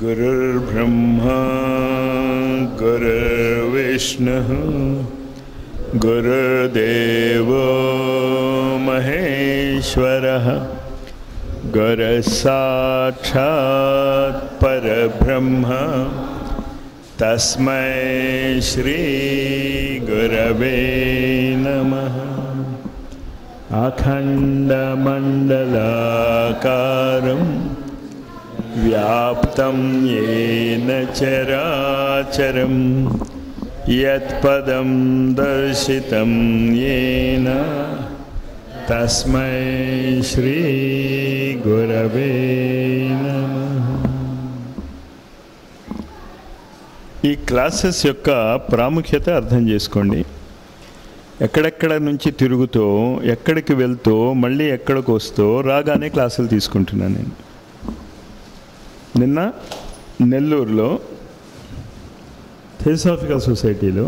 गुरुर्ब्रह्मा गुरुर्विष्णुः गुरुदेवो महेश्वरः गुरुसाक्षात् परब्रह्म तस्मै श्रीगुरवे नमः अखण्डमण्डलाकारम् व्याप्तं येन चराचरं यत्पदं दर्शितं येन तस्मै श्रीगुरवे नमः ఈ క్లాసెస్ యొక్క ప్రాముఖ్యత అర్థం చేసుకోండి ఎక్కడెక్కడ నుంచి తిరుగుతూ ఎక్కడికి వెళ్తూ మళ్ళీ ఎక్కడికి వస్తూ రాగానే క్లాసులు తీసుకుంటున్నాను నేను నిన్న నెల్లూరులో థియోసాఫికల్ సొసైటీలో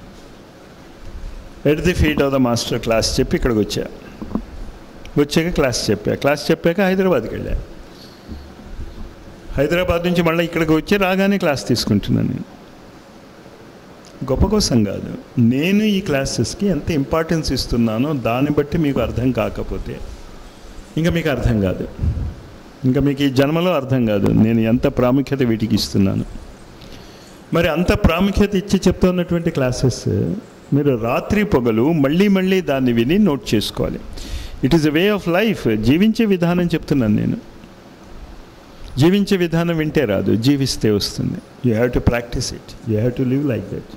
at the feet of the master class చెప్పి ఇక్కడికి వచ్చా వచ్చాక క్లాస్ చెప్పా క్లాస్ చెప్పాక హైదరాబాద్కి వెళ్ళా హైదరాబాద్ నుంచి మళ్ళీ ఇక్కడికి వచ్చి రాగానే క్లాస్ తీసుకుంటున్నాను నేను గొప్ప కోసం కాదు నేను ఈ క్లాసెస్కి ఎంత ఇంపార్టెన్స్ ఇస్తున్నానో దాన్ని బట్టి మీకు అర్థం కాకపోతే ఇంకా మీకు అర్థం కాదు ఇంకా మీకు ఈ జన్మలో అర్థం కాదు నేను ఎంత ప్రాముఖ్యత వీటికి ఇస్తున్నాను మరి అంత ప్రాముఖ్యత ఇచ్చి చెప్తున్నటువంటి క్లాసెస్ మీరు రాత్రి పొగలు మళ్ళీ మళ్ళీ దాన్ని విని నోట్ చేసుకోవాలి it is a way of life జీవించే విధానం చెప్తున్నాను నేను జీవించే విధానం వింటే రాదు జీవిస్తే వస్తుంది you have to practise it you have to live like that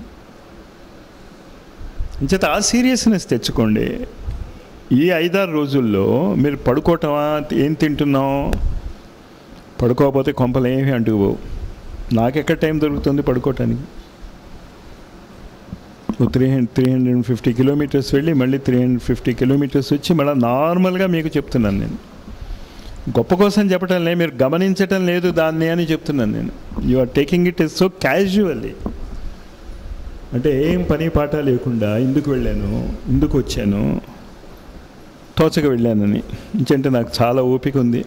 ఇంచేత ఆ సీరియస్నెస్ తెచ్చుకోండి ఈ ఐదారు రోజుల్లో మీరు పడుకోవటమా ఏం తింటున్నాం పడుకోకపోతే కొంపలు ఏమి అంటుకుపోవు నాకెక్కడ టైం దొరుకుతుంది పడుకోవటానికి three hundred three hundred fifty kilometres వెళ్ళి మళ్ళీ త్రీ హండ్రెడ్ ఫిఫ్టీ కిలోమీటర్స్ వచ్చి మళ్ళీ నార్మల్గా మీకు చెప్తున్నాను నేను గొప్ప కోసం చెప్పటం లేదు మీరు గమనించటం లేదు దాన్ని అని చెప్తున్నాను నేను you are taking it is so casually అంటే ఏం పని పాట లేకుండా ఇందుకు వెళ్ళాను ఇందుకు వచ్చాను తోచక వెళ్ళానని ఇంకంటే నాకు చాలా ఓపిక ఉంది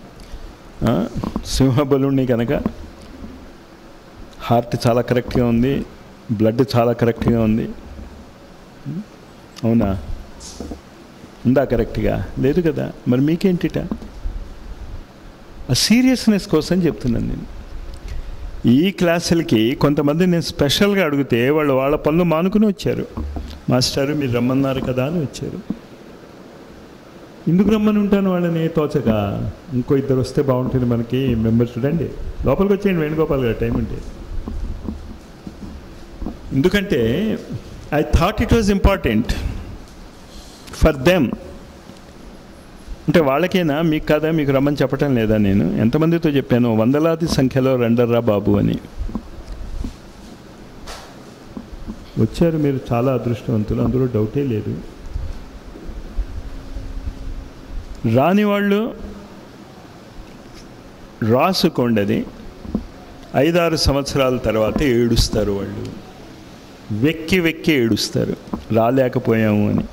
సింహబలుణ్ణి కనుక హార్ట్ చాలా కరెక్ట్గా ఉంది బ్లడ్ చాలా కరెక్ట్గా ఉంది అవునా ఉందా కరెక్ట్గా లేదు కదా మరి మీకేంటిట ఆ సీరియస్నెస్ కోసం చెప్తున్నాను నేను ఈ క్లాసులకి కొంతమంది నేను స్పెషల్గా అడిగితే వాళ్ళు వాళ్ళ పనులు మానుకుని వచ్చారు మాస్టారు మీరు రమ్మన్నారు కదా అని వచ్చారు ఎందుకు రమ్మని ఉంటాను వాళ్ళని తోచక ఇంకో ఇద్దరు వస్తే బాగుంటుంది మనకి మెంబర్స్ చూడండి లోపలికి వచ్చేయండి వేణుగోపాల్ గారు టైం ఉంటే ఎందుకంటే I thought it was important for them అంటే వాళ్ళకేనా మీకు కాదా మీకు రమ్మని చెప్పటం లేదా నేను ఎంతమందితో చెప్పాను వందలాది సంఖ్యలో రండర్రా బాబు అని వచ్చారు మీరు చాలా అదృష్టవంతులు అందులో డౌటే లేదు రాని వాళ్ళు రాసుకోండి అది ఐదారు సంవత్సరాల తర్వాత ఏడుస్తారు వాళ్ళు వెక్కి వెక్కి ఏడుస్తారు రాలేకపోయాము అని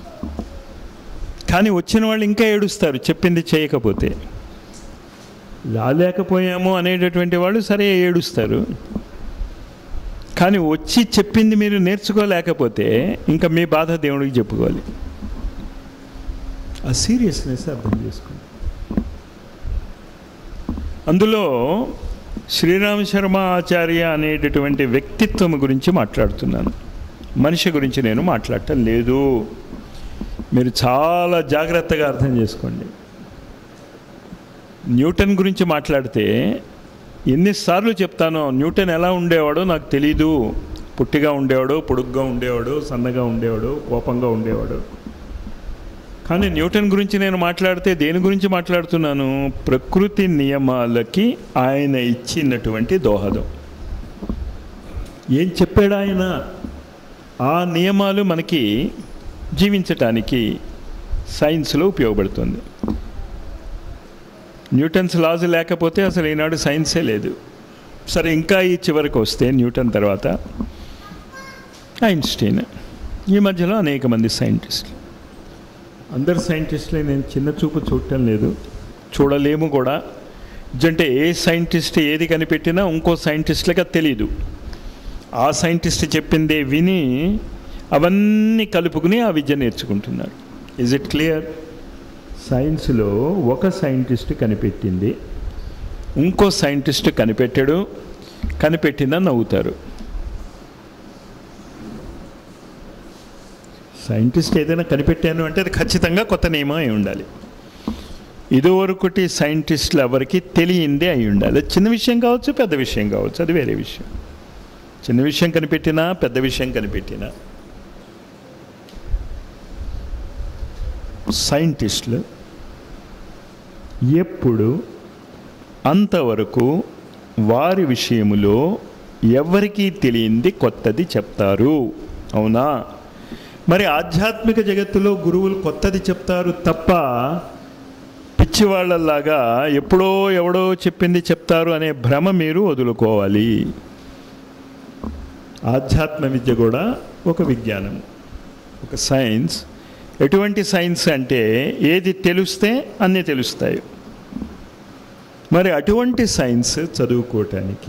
కానీ వచ్చిన వాళ్ళు ఇంకా ఏడుస్తారు చెప్పింది చేయకపోతే రాలేకపోయాము అనేటటువంటి వాళ్ళు సరే ఏడుస్తారు కానీ వచ్చి చెప్పింది మీరు నేర్చుకోలేకపోతే ఇంకా మీ బాధ దేవుడికి చెప్పుకోవాలి ఆ సీరియస్నెస్ అర్థం చేసుకోండి అందులో శ్రీరామ శర్మ ఆచార్య అనేటటువంటి వ్యక్తిత్వం గురించి మాట్లాడుతున్నాను మనిషి గురించి నేను మాట్లాడటం లేదు మీరు చాలా జాగ్రత్తగా అర్థం చేసుకోండి న్యూటన్ గురించి మాట్లాడితే ఎన్నిసార్లు చెప్తానో న్యూటన్ ఎలా ఉండేవాడో నాకు తెలీదు పుట్టిగా ఉండేవాడు పొడుగ్గా ఉండేవాడు సన్నగా ఉండేవాడు కోపంగా ఉండేవాడు కానీ న్యూటన్ గురించి నేను మాట్లాడితే దేని గురించి మాట్లాడుతున్నాను ప్రకృతి నియమాలకి ఆయన ఇచ్చినటువంటి దోహదం ఏం చెప్పాడు ఆయన ఆ నియమాలు మనకి జీవించటానికి సైన్స్లో ఉపయోగపడుతుంది న్యూటన్స్ లాజ్ లేకపోతే అసలు ఈనాడు సైన్సే లేదు సరే ఇంకా ఈ చివరికి వస్తే న్యూటన్ తర్వాత ఐన్స్టీన్ ఈ మధ్యలో అనేక మంది సైంటిస్టులు అందరు సైంటిస్టులే నేను చిన్న చూపు చూడటం లేదు చూడలేము కూడా అంటే ఏ సైంటిస్ట్ ఏది కనిపెట్టినా ఇంకో సైంటిస్ట్లకి అది తెలియదు ఆ సైంటిస్ట్ చెప్పిందే విని అవన్నీ కలుపుకుని ఆ విద్య నేర్చుకుంటున్నారు ఇజ్ ఇట్ క్లియర్ సైన్స్లో ఒక సైంటిస్ట్ కనిపెట్టింది ఇంకో సైంటిస్ట్ కనిపెట్టాడు కనిపెట్టినా నవ్వుతారు సైంటిస్ట్ ఏదైనా కనిపెట్టాను అంటే అది ఖచ్చితంగా కొత్త నియమం అయి ఉండాలి ఇదివరకటి సైంటిస్టులు ఎవరికి తెలియందే అయి ఉండాలి అది చిన్న విషయం కావచ్చు పెద్ద విషయం కావచ్చు అది వేరే విషయం చిన్న విషయం కనిపెట్టినా పెద్ద విషయం కనిపెట్టినా సైంటిస్టులు ఎప్పుడు అంతవరకు వారి విషయములో ఎవరికీ తెలియంది కొత్తది చెప్తారు అవునా మరి ఆధ్యాత్మిక జగత్తులో గురువులు కొత్తది చెప్తారు తప్ప పిచ్చివాళ్ళలాగా ఎప్పుడో ఎవడో చెప్పింది చెప్తారు అనే భ్రమ మీరు వదులుకోవాలి ఆధ్యాత్మ విద్య కూడా ఒక విజ్ఞానం ఒక సైన్స్ ఎటువంటి సైన్స్ అంటే ఏది తెలిస్తే అన్నీ తెలుస్తాయి మరి అటువంటి సైన్స్ చదువుకోవటానికి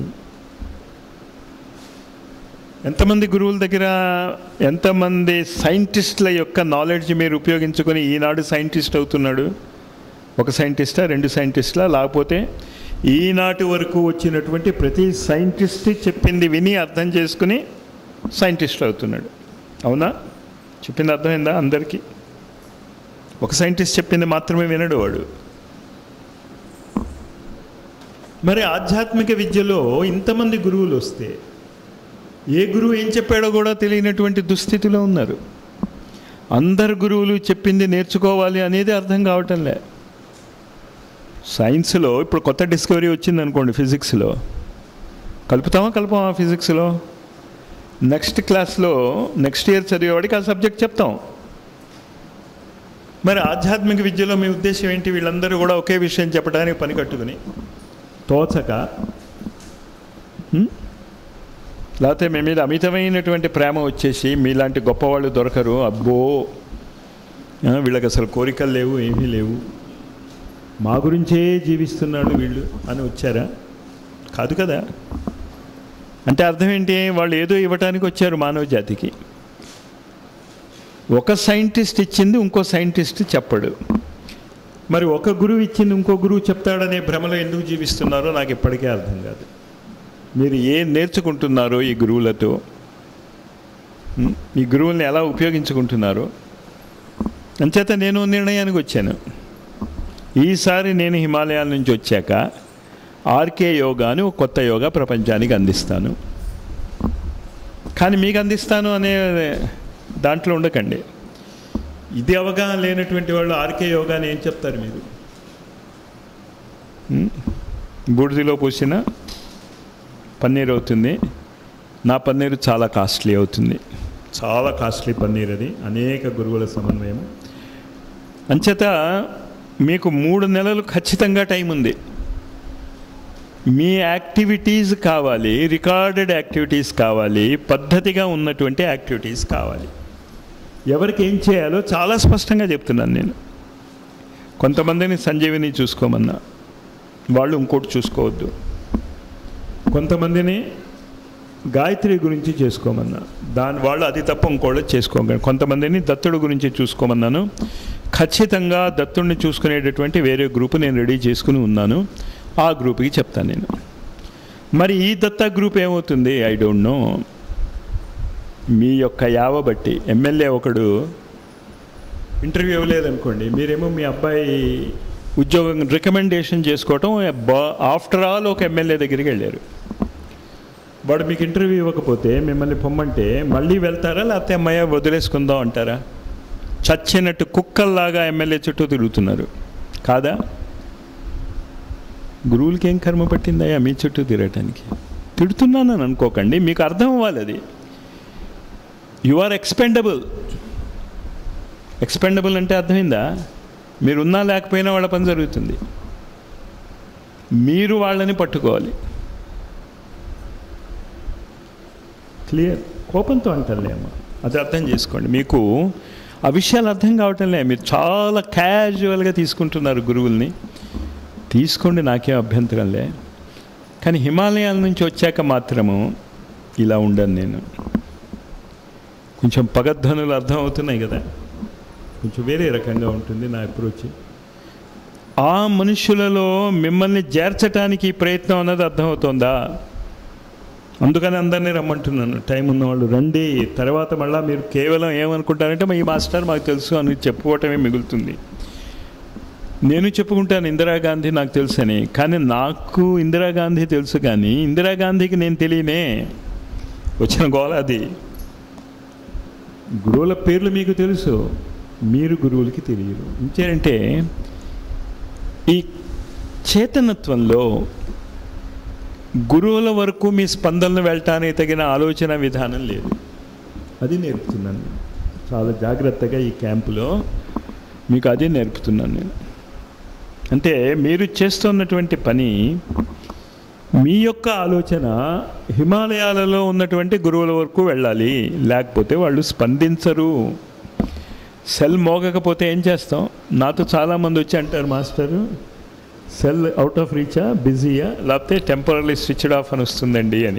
ఎంతమంది గురువుల దగ్గర ఎంతమంది సైంటిస్టుల యొక్క నాలెడ్జ్ మీరు ఉపయోగించుకొని ఈనాడు సైంటిస్ట్ అవుతున్నాడు ఒక సైంటిస్టా రెండు సైంటిస్టులా లేకపోతే ఈనాటి వరకు వచ్చినటువంటి ప్రతి సైంటిస్ట్ చెప్పింది విని అర్థం చేసుకుని సైంటిస్ట్ అవుతున్నాడు అవునా చెప్పింది అర్థమైందా అందరికీ ఒక సైంటిస్ట్ చెప్పింది మాత్రమే వినడు వాడు మరి ఆధ్యాత్మిక విద్యలో ఇంతమంది గురువులు వస్తే ఏ గురువు ఏం చెప్పాడో కూడా తెలియనటువంటి దుస్థితిలో ఉన్నారు అందరు గురువులు చెప్పింది నేర్చుకోవాలి అనేది అర్థం కావటం లే సైన్స్లో ఇప్పుడు కొత్త డిస్కవరీ వచ్చింది అనుకోండి ఫిజిక్స్లో కలుపుతామా కలుపామా ఫిజిక్స్లో నెక్స్ట్ క్లాస్లో నెక్స్ట్ ఇయర్ చదివేవాడికి ఆ సబ్జెక్ట్ చెప్తాం మరి ఆధ్యాత్మిక విద్యలో మీ ఉద్దేశం ఏంటి వీళ్ళందరూ కూడా ఒకే విషయం చెప్పడానికి పని కట్టుకుని తోచక హ్మ్? లేకపోతే మీ మీద అమితమైనటువంటి ప్రేమ వచ్చేసి మీలాంటి గొప్పవాళ్ళు దొరకరు అబ్బో ఆ, వీళ్ళకి అసలు కోరికలు లేవు ఏమీ లేవు మా గురించే జీవిస్తున్నాడు వీళ్ళు అని వచ్చారా కాదు కదా అంటే అర్థం ఏంటి వాళ్ళు ఏదో ఇవ్వటానికి వచ్చారు మానవ జాతికి ఒక సైంటిస్ట్ ఇచ్చింది ఇంకో సైంటిస్ట్ చెప్పడు మరి ఒక గురువు ఇచ్చింది ఇంకో గురువు చెప్తాడనే భ్రమలో ఎందుకు జీవిస్తున్నారో నాకు ఇప్పటికే అర్థం కాదు మీరు ఏం నేర్చుకుంటున్నారో ఈ గురువులతో ఉం? ఈ గురువుల్ని ఎలా ఉపయోగించుకుంటున్నారో అంచేత నేను నిర్ణయానికి వచ్చాను ఈసారి నేను హిమాలయాల నుంచి వచ్చాక ఆర్కే యోగా అని ఒక కొత్త యోగా ప్రపంచానికి అందిస్తాను కానీ మీకు అందిస్తాను అనే దాంట్లో ఉండకండి ఇది అవగాహన లేనటువంటి వాళ్ళు ఆర్కే యోగాని ఏం చెప్తారు మీరు ఉం? బూడిదిలో పూసిన పన్నీర్ అవుతుంది నా పన్నీరు చాలా కాస్ట్లీ అవుతుంది చాలా కాస్ట్లీ పన్నీర్ అది అనేక గురువుల సమన్వయం అంచేత మీకు మూడు నెలలు ఖచ్చితంగా టైం ఉంది మీ యాక్టివిటీస్ కావాలి రికార్డెడ్ యాక్టివిటీస్ కావాలి పద్ధతిగా ఉన్నటువంటి యాక్టివిటీస్ కావాలి ఎవరికి ఏం చేయాలో చాలా స్పష్టంగా చెప్తున్నాను నేను కొంతమందిని సంజీవిని చూసుకోమన్నా వాళ్ళు ఇంకోటి చూసుకోవద్దు కొంతమందిని గాయత్రి గురించి చేసుకోమన్నా దాని వాళ్ళు అది తప్ప ఇంకోళ్ళు చేసుకోగలరు కొంతమందిని దత్తుడు గురించి చూసుకోమన్నాను ఖచ్చితంగా దత్తుడిని చూసుకునేటటువంటి వేరే గ్రూప్ నేను రెడీ చేసుకుని ఉన్నాను ఆ గ్రూప్కి చెప్తాను నేను మరి ఈ దత్త గ్రూప్ ఏమవుతుంది ఐ డోంట్ నో మీ యొక్క యావ బట్టి ఎమ్మెల్యే ఒకడు ఇంటర్వ్యూ ఇవ్వలేదనుకోండి మీరేమో మీ అబ్బాయి ఉద్యోగం రికమెండేషన్ చేసుకోవటం ఆఫ్టర్ ఆల్ ఒక ఎమ్మెల్యే దగ్గరికి వెళ్ళారు వాడు మీకు ఇంటర్వ్యూ ఇవ్వకపోతే మిమ్మల్ని పొమ్మంటే మళ్ళీ వెళ్తారా లేకపోతే అమ్మాయి వదిలేసుకుందాం అంటారా చచ్చినట్టు కుక్కల్లాగా ఎమ్మెల్యే చుట్టూ తిరుగుతున్నారు కాదా గురువులకి ఏం కర్మ పట్టిందయ్యా మీ చుట్టూ తిరగటానికి తిడుతున్నానని అనుకోకండి మీకు అర్థం అవ్వాలి అది యు ఆర్ ఎక్స్పెండబుల్ ఎక్స్పెండబుల్ అంటే అర్థమైందా మీరున్నా లేకపోయినా వాళ్ళ పని జరుగుతుంది మీరు వాళ్ళని పట్టుకోవాలి క్లియర్ కోపంతో అంటలేమో అది అర్థం చేసుకోండి మీకు ఆ విషయాలు అర్థం కావటం లే మీరు చాలా క్యాజువల్గా తీసుకుంటున్నారు గురువుల్ని తీసుకోండి నాకేం అభ్యంతరంలే కానీ హిమాలయాల నుంచి వచ్చాక మాత్రము ఇలా ఉండను నేను కొంచెం పగధ్వనులు అర్థం అవుతున్నాయి కదా కొంచెం వేరే రకంగా ఉంటుంది నా అప్రోచ్ ఆ మనుషులలో మిమ్మల్ని చేర్చటానికి ఈ ప్రయత్నం అన్నది అర్థమవుతోందా అందుకని అందరినీ రమ్మంటున్నాను టైం ఉన్నవాళ్ళు రండి తర్వాత మళ్ళీ మీరు కేవలం ఏమనుకుంటారంటే మా ఈ మాస్టర్ మాకు తెలుసు అని చెప్పుకోవటమే మిగులుతుంది నేను చెప్పుకుంటాను ఇందిరాగాంధీ నాకు తెలుసని కానీ నాకు ఇందిరాగాంధీ తెలుసు కానీ ఇందిరాగాంధీకి నేను తెలియనే వచ్చిన గోల అది గురువుల పేర్లు మీకు తెలుసు మీరు గురువులకి తెలియదు ఇంకేంటే ఈ చేతనత్వంలో గురువుల వరకు మీ స్పందనలు వెళ్ళటానికి తగిన ఆలోచన విధానం లేదు అది నేర్పుతున్నాను నేను చాలా జాగ్రత్తగా ఈ క్యాంపులో మీకు అది నేర్పుతున్నాను నేను అంటే మీరు చేస్తున్నటువంటి పని మీ యొక్క ఆలోచన హిమాలయాలలో ఉన్నటువంటి గురువుల వరకు వెళ్ళాలి లేకపోతే వాళ్ళు స్పందించరు సెల్ మోగకపోతే ఏం చేస్తాం నాతో చాలామంది వచ్చి అంటారు మాస్టరు సెల్ అవుట్ ఆఫ్ రీచా బిజీయా లేకపోతే టెంపరీ స్విచ్డ్ ఆఫ్ అని వస్తుందండి అని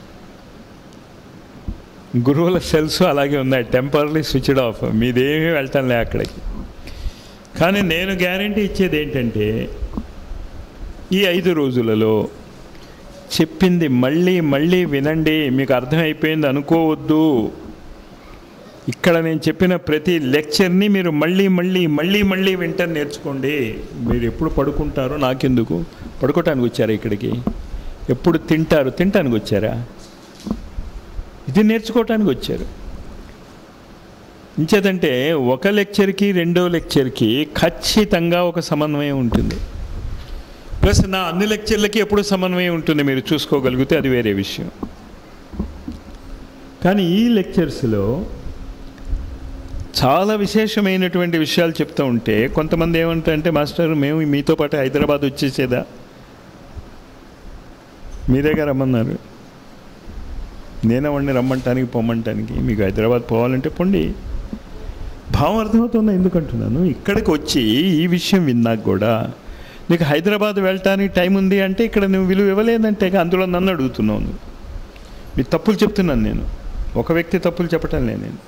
గురువుల సెల్స్ అలాగే ఉన్నాయి టెంపరీ స్విచ్డ్ ఆఫ్ మీదేమీ వెళ్ళటంలే అక్కడికి కానీ నేను గ్యారంటీ ఇచ్చేది ఏంటంటే ఈ ఐదు రోజులలో చెప్పింది మళ్ళీ మళ్ళీ వినండి మీకు అర్థమైపోయింది అనుకోవద్దు ఇక్కడ నేను చెప్పిన ప్రతి లెక్చర్ని మీరు మళ్ళీ మళ్ళీ మళ్ళీ మళ్ళీ వింటారు నేర్చుకోండి మీరు ఎప్పుడు పడుకుంటారో నాకెందుకు పడుకోవటానికి వచ్చారా ఇక్కడికి ఎప్పుడు తింటారు తినటానికి వచ్చారా ఇది నేర్చుకోవటానికి వచ్చారు ఇంచేతంటే ఒక లెక్చర్కి రెండో లెక్చర్కి ఖచ్చితంగా ఒక సమన్వయం ఉంటుంది ప్లస్ నా అన్ని లెక్చర్లకి ఎప్పుడు సమన్వయం ఉంటుంది మీరు చూసుకోగలిగితే అది వేరే విషయం కానీ ఈ లెక్చర్స్లో చాలా విశేషమైనటువంటి విషయాలు చెప్తూ ఉంటే కొంతమంది ఏమంటారంటే మాస్టర్ మేము మీతో పాటు హైదరాబాద్ వచ్చేసేదా మీరేగా రమ్మన్నారు నేనే వాడిని రమ్మంటానికి పొమ్మంటానికి మీకు హైదరాబాద్ పోవాలంటే పొండి భావం అర్థమవుతుందా ఎందుకంటున్నాను ఇక్కడికి వచ్చి ఈ విషయం విన్నాక కూడా నీకు హైదరాబాద్ వెళ్ళటానికి టైం ఉంది అంటే ఇక్కడ నువ్వు విలువ ఇవ్వలేదంటే అందులో నన్ను అడుగుతున్నావు నువ్వు మీ తప్పులు చెప్తున్నాను నేను ఒక వ్యక్తి తప్పులు చెప్పటం లేదు నేను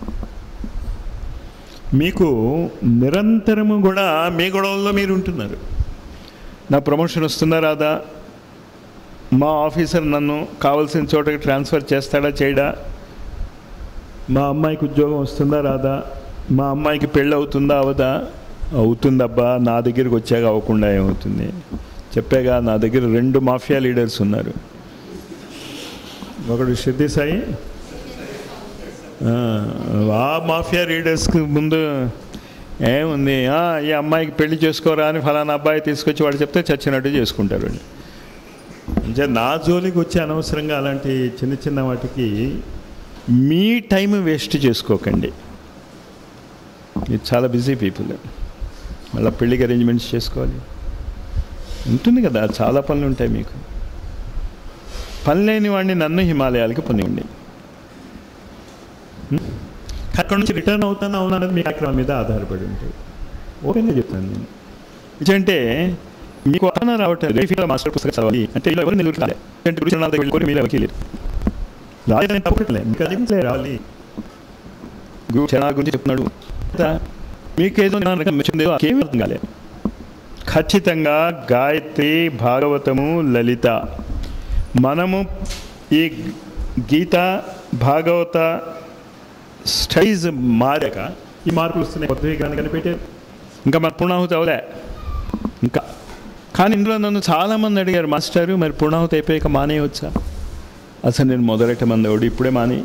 మీకు నిరంతరము కూడా మీ గొడవల్లో మీరు ఉంటున్నారు నా ప్రమోషన్ వస్తుందా రాదా మా ఆఫీసర్ నన్ను కావాల్సిన చోటకి ట్రాన్స్ఫర్ చేస్తాడా చేయడా మా అమ్మాయికి ఉద్యోగం వస్తుందా రాదా మా అమ్మాయికి పెళ్ళి అవుతుందా అవదా అవుతుందబ్బా నా దగ్గరికి వచ్చాక అవ్వకుండా ఏమవుతుంది చెప్పాగా నా దగ్గర రెండు మాఫియా లీడర్స్ ఉన్నారు ఒకడు సిద్ధి సాయి ఆ, ఆ మాఫియా లీడర్స్కి ముందు ఏముంది "ఆ, ఈ అమ్మాయికి పెళ్లి చేసుకోరా అని ఫలానా అబ్బాయి తీసుకొచ్చి వాడు చెప్తే చచ్చినట్టు చేసుకుంటారు వాళ్ళు అంటే నా జోలికి వచ్చి అనవసరంగా అలాంటి చిన్న చిన్న వాటికి మీ టైం వేస్ట్ చేసుకోకండి మీరు చాలా బిజీ పీపుల్ మళ్ళీ పెళ్ళికి అరేంజ్మెంట్స్ చేసుకోవాలి ఉంటుంది కదా చాలా పనులు ఉంటాయి మీకు పని లేని వాడిని నన్ను హిమాలయాలకి పొందిండి అక్కడ నుంచి రిటర్న్ అవుతాను అవునా అనేది మీ కార్యక్రమం మీద ఆధారపడి ఉంటుంది ఓపెన్గా చెప్తాను నేను ఇదంటే మీకు అర్థం రావట్లేదు రేఫీలో మాస్టర్ పుస్తకం చదవాలి అంటే ఇలా ఎవరు నిలుగురు రాలే అంటే గురు చరణాలకు వెళ్ళి మీరు ఎవరికి లేదు రాలేదని తప్పట్లే మీకు అది కూడా రావాలి గురు చరణాల గురించి చెప్తున్నాడు కదా, మీకేదో నేను మెచ్చిందేదో ఏమీ అర్థం కాలేదు ఖచ్చితంగా గాయత్రి భాగవతము లలిత మనము ఈ గీత భాగవత స్టడీస్ మారాక ఈ మార్పులు వస్తున్నాయి కొత్త విగ్రహాన్ని కనిపెట్టారు ఇంకా మన పూర్ణాహుతి అవలే ఇంకా కానీ ఇందులో నన్ను చాలామంది అడిగారు మాస్టారు మరి పూర్ణాహుతి అయిపోయాక మానేయవచ్చా అసలు నేను మొదలెట్టమంది ఎవడు ఇప్పుడే మానే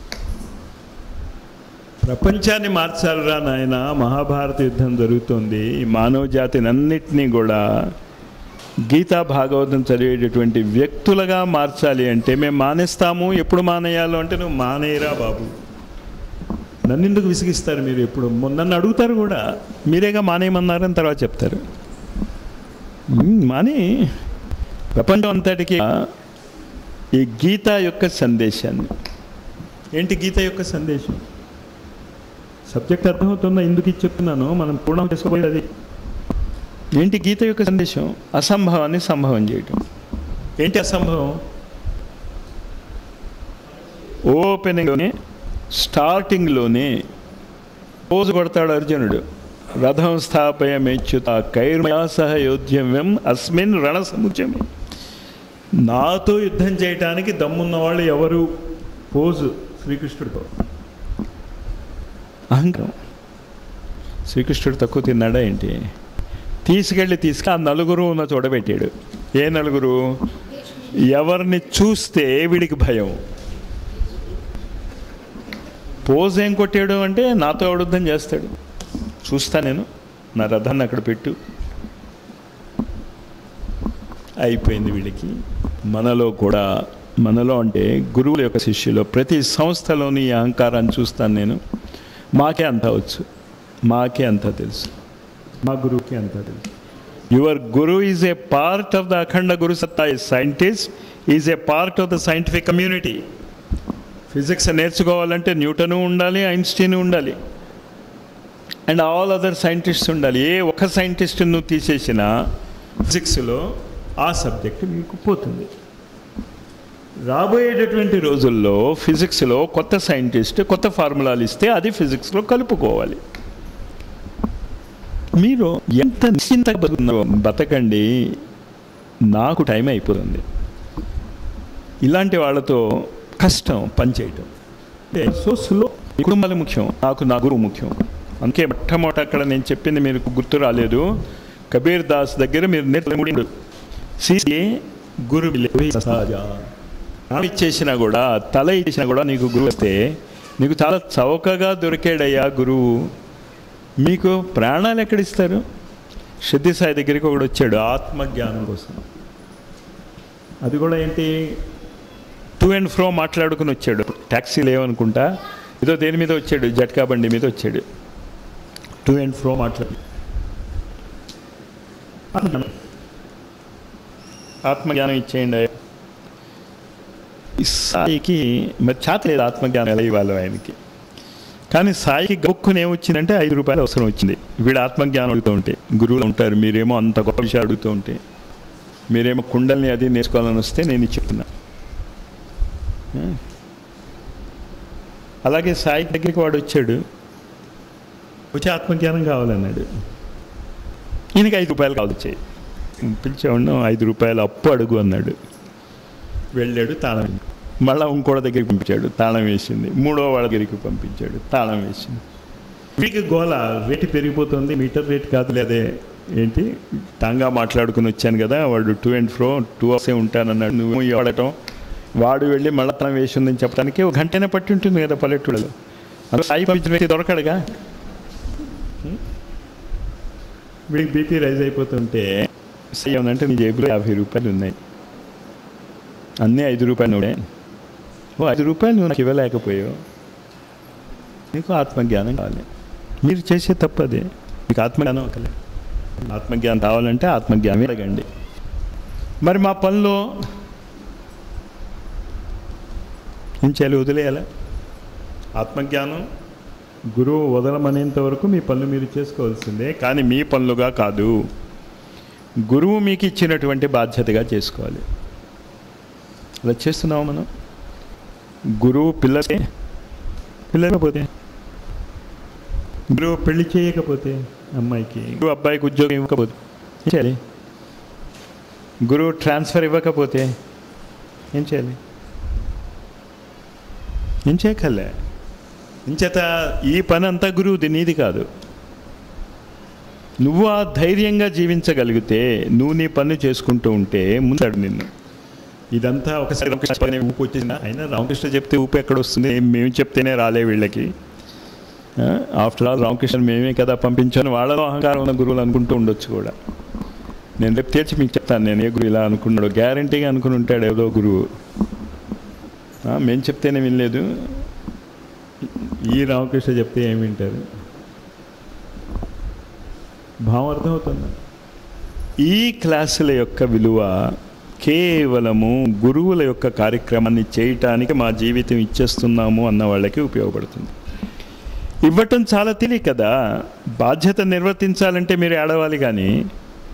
ప్రపంచాన్ని మార్చాలరా నాయన మహాభారత యుద్ధం జరుగుతోంది ఈ మానవ జాతిని అన్నిటినీ కూడా గీతా భాగవతం చదివేటటువంటి వ్యక్తులుగా మార్చాలి అంటే మేము మానేస్తాము ఎప్పుడు మానేయాలో అంటే నువ్వు మానేయరా బాబు నన్ను ఎందుకు విసిగిస్తారు మీరు ఎప్పుడు మొ- నన్ను అడుగుతారు కూడా మీరేగా మానేయమన్నారని తర్వాత చెప్తారు మ్మ్, మానే ప్రపంచం అంతటికి ఈ గీత యొక్క సందేశాన్ని ఏంటి గీత యొక్క సందేశం సబ్జెక్ట్ అర్థమవుతుందా ఎందుకు ఇది చెప్తున్నాను మనం పూర్ణం చేసుకోబోయేది అది ఏంటి గీత యొక్క సందేశం అసంభవాన్ని సంభవం చేయటం ఏంటి అసంభవం ఓపెనింగ్లోనే స్టార్టింగ్లోనే పోజు కొడతాడు అర్జునుడు రథం స్థాపయమేచ్యుత కైర్మయా సహ యోధ్యమ్యం అస్మిన్ రణ సముద్యమే నాతో యుద్ధం చేయటానికి దమ్మున్న వాళ్ళు ఎవరు పోజు శ్రీకృష్ణుడితో అహంకారం శ్రీకృష్ణుడు తక్కువ తిన్నాడా ఏంటి తీసుకెళ్ళి తీసుకు ఆ నలుగురు ఉన్న చూడబెట్టాడు ఏ నలుగురు ఎవరిని చూస్తే వీడికి భయం పోజ్ ఏం కొట్టాడు అంటే నాతో ఎవడుద్ధం చేస్తాడు చూస్తా నేను నా రథాన్ని అక్కడ పెట్టు అయిపోయింది వీళ్ళకి మనలో కూడా మనలో అంటే గురువుల యొక్క శిష్యులు ప్రతి సంస్థలోని ఈ అహంకారాన్ని చూస్తాను నేను మాకే అంత వచ్చు మాకే అంత తెలుసు మా గురువుకి అంత తెలుసు your guru is a part of the అఖండ గురు సత్తా ఈ scientist is a part of the scientific community physics నేర్చుకోవాలంటే న్యూటను ఉండాలి ఐన్స్టీన్ ఉండాలి అండ్ ఆల్ అదర్ సైంటిస్ట్స్ ఉండాలి ఏ ఒక సైంటిస్ట్ నువ్వు తీసేసినా ఫిజిక్స్లో ఆ సబ్జెక్ట్ మీకు పోతుంది రాబోయేటటువంటి రోజుల్లో ఫిజిక్స్లో కొత్త సైంటిస్ట్ కొత్త ఫార్ములాలు ఇస్తే అది ఫిజిక్స్లో కలుపుకోవాలి మీరు ఎంత నిశ్చింతగా బతుకున్నారో బతకండి నాకు టైం అయిపోతుంది ఇలాంటి వాళ్ళతో కష్టం పనిచేయటం సో స్లో కుటుంబాలు ముఖ్యం నాకు నా గురువు ముఖ్యం అందుకే మొట్టమొదట అక్కడ నేను చెప్పింది మీకు గుర్తు రాలేదు కబీర్ దాస్ దగ్గర మీరు నేర్చుకుని సీసీ గురు సహజ ఇచ్చేసినా కూడా తల ఇచ్చేసినా కూడా నీకు గురువు వస్తే నీకు చాలా చౌకగా దొరికాడయ్యా గురువు మీకు ప్రాణాలు ఎక్కడిస్తారు సిద్ధి సాయి దగ్గరికి ఒకడు వచ్చాడు ఆత్మజ్ఞానం కోసం అది కూడా ఏంటి టు అండ్ ఫ్రో మాట్లాడుకుని వచ్చాడు ట్యాక్సీ లేవనుకుంటా ఏదో దేని మీద వచ్చాడు జట్కా బండి మీద వచ్చాడు టు అండ్ ఫ్రో మాట్లాడు ఆత్మజ్ఞానం ఇచ్చేయండి సాయికి మరి చేత లేదు ఆత్మజ్ఞానం ఎలా ఇవ్వాలి ఆయనకి కానీ సాయికి గొక్కుని ఏమొచ్చిందంటే ఐదు రూపాయలు అవసరం వచ్చింది వీడు ఆత్మజ్ఞానం అడుగుతూ ఉంటే గురువులు ఉంటారు మీరేమో అంత గొప్ప విషయాలు అడుగుతూ ఉంటే మీరేమో కుండల్ని అది నేర్చుకోవాలని వస్తే నేను చెప్తున్నా అలాగే సాయి దగ్గరికి వాడు వచ్చాడు వచ్చి ఆత్మజ్ఞానం కావాలన్నాడు ఈయనకి ఐదు రూపాయలు కావాలి వచ్చాయి పిలిచేవాడిని ఐదు రూపాయలు అప్పు అడుగు అన్నాడు వెళ్ళాడు తాళం మళ్ళా ఇంకోటి దగ్గరికి పంపించాడు తాళం వేసింది మూడో వాళ్ళ దగ్గరికి పంపించాడు తాళం వేసింది వీడికి గోల రేటు పెరిగిపోతుంది మీటర్ రేట్ కాదు లేదే ఏంటి టాంగా మాట్లాడుకుని వచ్చాను కదా వాడు టూ అండ్ ఫ్రో టూ అవర్సే ఉంటానన్నాడు నువ్వు వాడటం వాడు వెళ్ళి మళ్ళా తనం వేసిందని చెప్పడానికి ఒక గంటనే పట్టి ఉంటుంది కదా పల్లెటూళ్ళలో అలా సాయి పంపించిన వ్యక్తి దొరకడుగా వీడికి బీపీ రైజ్ అయిపోతుంటే సై ఏమనంటే నీ జేబులో యాభై రూపాయలు ఉన్నాయి అన్నీ ఐదు రూపాయలు నువ్వే ఓ ఐదు రూపాయలు నువ్వు నాకు ఇవ్వలేకపోయావు నీకు ఆత్మజ్ఞానం కావాలి మీరు చేసే తప్పదే మీకు ఆత్మజ్ఞానం ఒకలే ఆత్మజ్ఞానం కావాలంటే ఆత్మజ్ఞానం అడగండి మరి మా పనిలో ఏం చేయాలి వదిలేయాలా ఆత్మజ్ఞానం గురువు వదలమనేంత వరకు మీ పనులు మీరు చేసుకోవాల్సిందే కానీ మీ పనులుగా కాదు గురువు మీకు ఇచ్చినటువంటి బాధ్యతగా చేసుకోవాలి అలా చేస్తున్నాము మనం గురువు పిల్లలే పిల్లకపోతే గురువు పెళ్లి చేయకపోతే అమ్మాయికి గురువు అబ్బాయికి ఉద్యోగం ఇవ్వకపోతే ఏం చేయాలి గురువు ట్రాన్స్ఫర్ ఇవ్వకపోతే ఏం చేయాలి ఏం చేయకలే ఇంచేత ఈ పని అంతా గురువుది నీది కాదు నువ్వు ఆ ధైర్యంగా జీవించగలిగితే నువ్వు నీ పని చేసుకుంటూ ఉంటే ముందాడు నిన్ను ఇదంతా ఒకసారి రామకృష్ణ పని ఊపు వచ్చేసిన అయినా రామకృష్ణ చెప్తే ఊపు ఎక్కడ వస్తుంది మేము చెప్తేనే రాలే వీళ్ళకి ఆఫ్టర్ ఆల్ రామకృష్ణ మేమే కదా పంపించాను వాళ్ళలో అహంకారం ఉన్న గురువులు అనుకుంటూ ఉండొచ్చు కూడా నేను రేపు తీర్చి మీకు చెప్తాను నేను ఏ గురువు ఇలా అనుకున్నాడు గ్యారంటీగా అనుకుని ఉంటాడు ఏదో గురువు మేము చెప్తేనే వినలేదు ఈ రామకృష్ణ చెప్తే ఏమి వింటారు భావం అర్థమవుతుంది ఈ క్లాసుల యొక్క విలువ కేవలము గురువుల యొక్క కార్యక్రమాన్ని చేయటానికి మా జీవితం ఇచ్చేస్తున్నాము అన్న వాళ్ళకి ఉపయోగపడుతుంది ఇవ్వటం చాలా తెలియ కదా బాధ్యత నిర్వర్తించాలంటే మీరు ఏడవాలి కానీ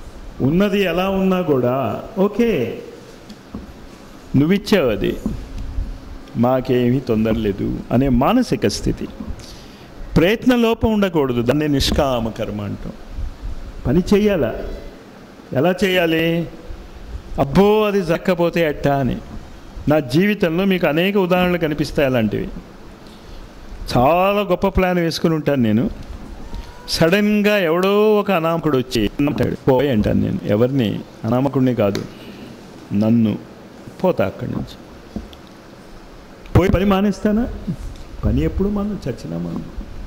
ఉన్నది ఎలా ఉన్నా కూడా ఓకే నువ్విచ్చావు అది మాకేమీ తొందర లేదు అనే మానసిక స్థితి ప్రయత్న లోపం ఉండకూడదు దాన్ని నిష్కామ కర్మ అంటాం పని చెయ్యాలా ఎలా చేయాలి అబ్బో అది జరగకపోతే ఎట్టా అని నా జీవితంలో మీకు అనేక ఉదాహరణలు కనిపిస్తాయి అలాంటివి చాలా గొప్ప ప్లాన్ వేసుకుని ఉంటాను నేను సడన్గా ఎవడో ఒక అనామకుడు వచ్చి అంటాడు పోయి అంటాను నేను ఎవరిని అనామకుడిని కాదు నన్ను పోతా అక్కడి నుంచి పోయి పని మానేస్తానా పని ఎప్పుడు మనం చచ్చినా మనం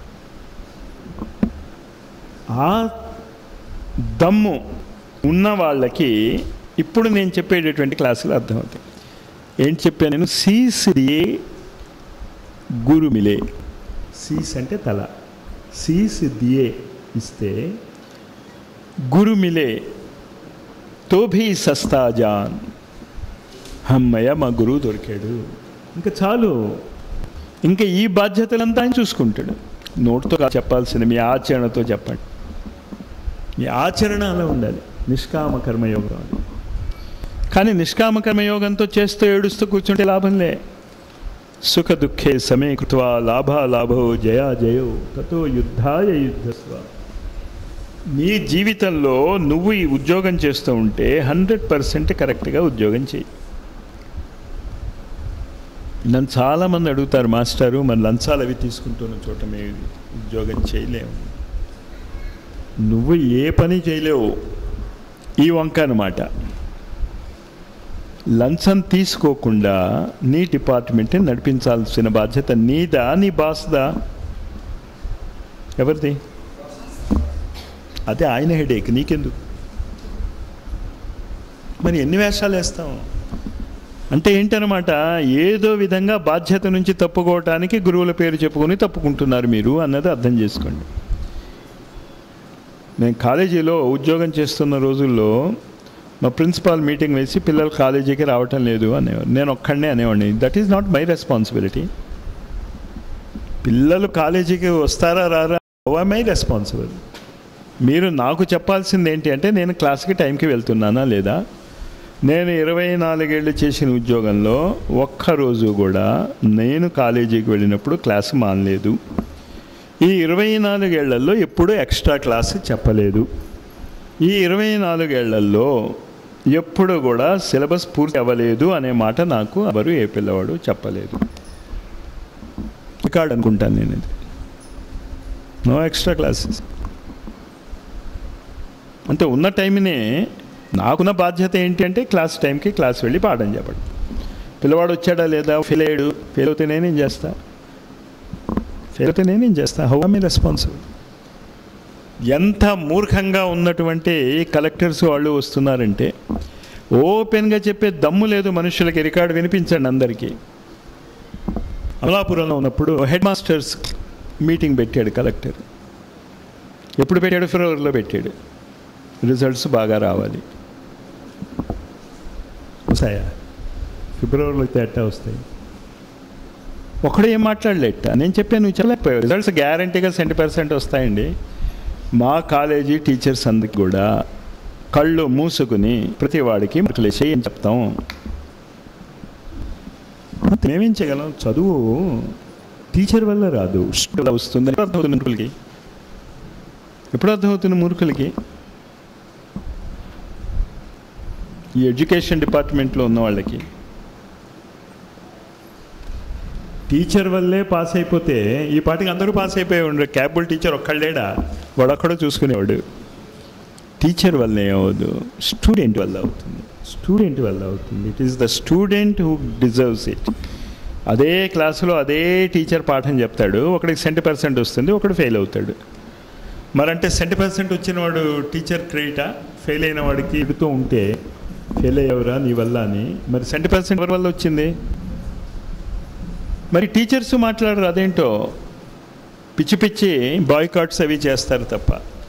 ఆ దమ్ము ఉన్న వాళ్ళకి ఇప్పుడు నేను చెప్పేటటువంటి క్లాసులు అర్థమవుతాయి ఏంటి చెప్పాను నేను సీసిరియే గురుమిలే సీస్ అంటే తల సీస్ దియే ఇస్తే గురుమిలే తో భీ సస్తా జాన్ అమ్మయ్య మా గురువు దొరికాడు ఇంకా చాలు ఇంకా ఈ బాధ్యతలంతా ఆయన చూసుకుంటాడు నోటితో కాదు చెప్పాల్సిన మీ ఆచరణతో చెప్పండి మీ ఆచరణ అలా ఉండాలి నిష్కామ కర్మయోగం అది కానీ నిష్కామ కర్మయోగంతో చేస్తూ ఏడుస్తూ కూర్చుంటే లాభంలే సుఖ దుఃఖే సమే కృత్వా లాభా లాభో జయా జయో తతో యుద్ధాయ యుద్ధస్వ నీ జీవితంలో నువ్వు ఈ ఉద్యోగం చేస్తూ ఉంటే హండ్రెడ్ పర్సెంట్ కరెక్ట్గా ఉద్యోగం చేయి నన్ను చాలామంది అడుగుతారు మాస్టారు మరి లంచాలు అవి తీసుకుంటున్న చోట మేము ఉద్యోగం చేయలేము నువ్వు ఏ పని చేయలేవు ఈ వంక అనమాట లంచం తీసుకోకుండా నీ డిపార్ట్మెంట్ని నడిపించాల్సిన బాధ్యత నీదా నీ బాస్దా ఎవరిది అదే ఆయన హెడేక్ నీకెందుకు మరి ఎన్ని వేషాలు వేస్తాం అంటే ఏంటనమాట ఏదో విధంగా బాధ్యత నుంచి తప్పుకోవటానికి గురువుల పేరు చెప్పుకొని తప్పుకుంటున్నారు మీరు అన్నది అర్థం చేసుకోండి నేను కాలేజీలో ఉద్యోగం చేస్తున్న రోజుల్లో మా ప్రిన్సిపాల్ మీటింగ్ వేసి పిల్లలు కాలేజీకి రావటం లేదు అనేవారు నేను ఒక్కడనే అనేవాడిని that is not my responsibility పిల్లలు కాలేజీకి వస్తారా రారా మై రెస్పాన్సిబుల్ మీరు నాకు చెప్పాల్సింది ఏంటి అంటే నేను క్లాస్కి టైంకి వెళ్తున్నానా లేదా నేను ఇరవై నాలుగేళ్ళు చేసిన ఉద్యోగంలో ఒక్కరోజు కూడా నేను కాలేజీకి వెళ్ళినప్పుడు క్లాస్ మానలేదు ఈ ఇరవై నాలుగేళ్లలో ఎప్పుడూ ఎక్స్ట్రా క్లాస్ చెప్పలేదు ఈ ఇరవై నాలుగేళ్లలో ఎప్పుడు కూడా సిలబస్ పూర్తి అవ్వలేదు అనే మాట నాకు ఎవరు ఏ పిల్లవాడు చెప్పలేదు రికార్డ్ అనుకుంటాను నేను ఇది నో ఎక్స్ట్రా క్లాసెస్ అంటే ఉన్న టైంనే నాకున్న బాధ్యత ఏంటి అంటే క్లాస్ టైంకి క్లాస్ వెళ్ళి పాఠం చెప్పడం పిల్లవాడు వచ్చాడా లేదా ఫెయిల్ అయ్యాడు ఫెయిల్ అవుతే నేనేం చేస్తా ఫెయిల్ అయితే నేనేం చేస్తా హౌ మీ రెస్పాన్సిబుల్ ఎంత మూర్ఖంగా ఉన్నటువంటి కలెక్టర్స్ వాళ్ళు వస్తున్నారంటే ఓపెన్గా చెప్పే దమ్ము లేదు మనుషులకి రికార్డు వినిపించండి అందరికీ అమలాపురంలో ఉన్నప్పుడు హెడ్ మాస్టర్స్ మీటింగ్ పెట్టాడు కలెక్టర్ ఎప్పుడు పెట్టాడు ఫిబ్రవరిలో పెట్టాడు రిజల్ట్స్ బాగా రావాలి వస్తాయా ఫిబ్రవరిలో అయితే ఎట్టా వస్తాయి ఒకడు ఏం మాట్లాడలేట నేను చెప్పాను నువ్వు చెప్పలేకపోయావు రిజల్ట్స్ గ్యారంటీగా సెవెంటీ పర్సెంట్ వస్తాయండి మా కాలేజీ టీచర్స్ అందుకు కూడా కళ్ళు మూసుకుని ప్రతి వాడికి మార్కులు వేసి ఏం చెప్తాం మేమేం చేయగలం చదువు టీచర్ వల్ల రాదు వల్ల వస్తుంది ఎప్పుడు అర్థమవుతుంది మూర్ఖులకి ఎప్పుడు అర్థమవుతుంది మూర్ఖులకి ఈ ఎడ్యుకేషన్ డిపార్ట్మెంట్లో ఉన్న వాళ్ళకి టీచర్ వల్లే పాస్ అయిపోతే ఈ పాటికి అందరూ పాస్ అయిపోయి ఉండరు క్యాబుల్ టీచర్ ఒక్కళ్ళేడా వాడొక్కడో చూసుకునేవాడు టీచర్ వల్ల ఏమవుదు స్టూడెంట్ వల్ల అవుతుంది స్టూడెంట్ వల్ల అవుతుంది it is the student who deserves it అదే క్లాసులో అదే టీచర్ పాఠం చెప్తాడు ఒకడికి సెంటీ పర్సెంట్ వస్తుంది ఒకడు ఫెయిల్ అవుతాడు మరంటే సెంటీ పర్సెంట్ వచ్చిన వాడు టీచర్ క్రెడిటా ఫెయిల్ అయిన వాడికి ఇడుతూ ఉంటే ఫెయిల్ అయ్యవరా నీ వల్ల అని మరి సెంటీ పర్సెంట్ ఎవరి వల్ల వచ్చింది మరి టీచర్స్ మాట్లాడరు అదేంటో పిచ్చి పిచ్చి బాయ్కాట్స్ అవి చేస్తారు తప్ప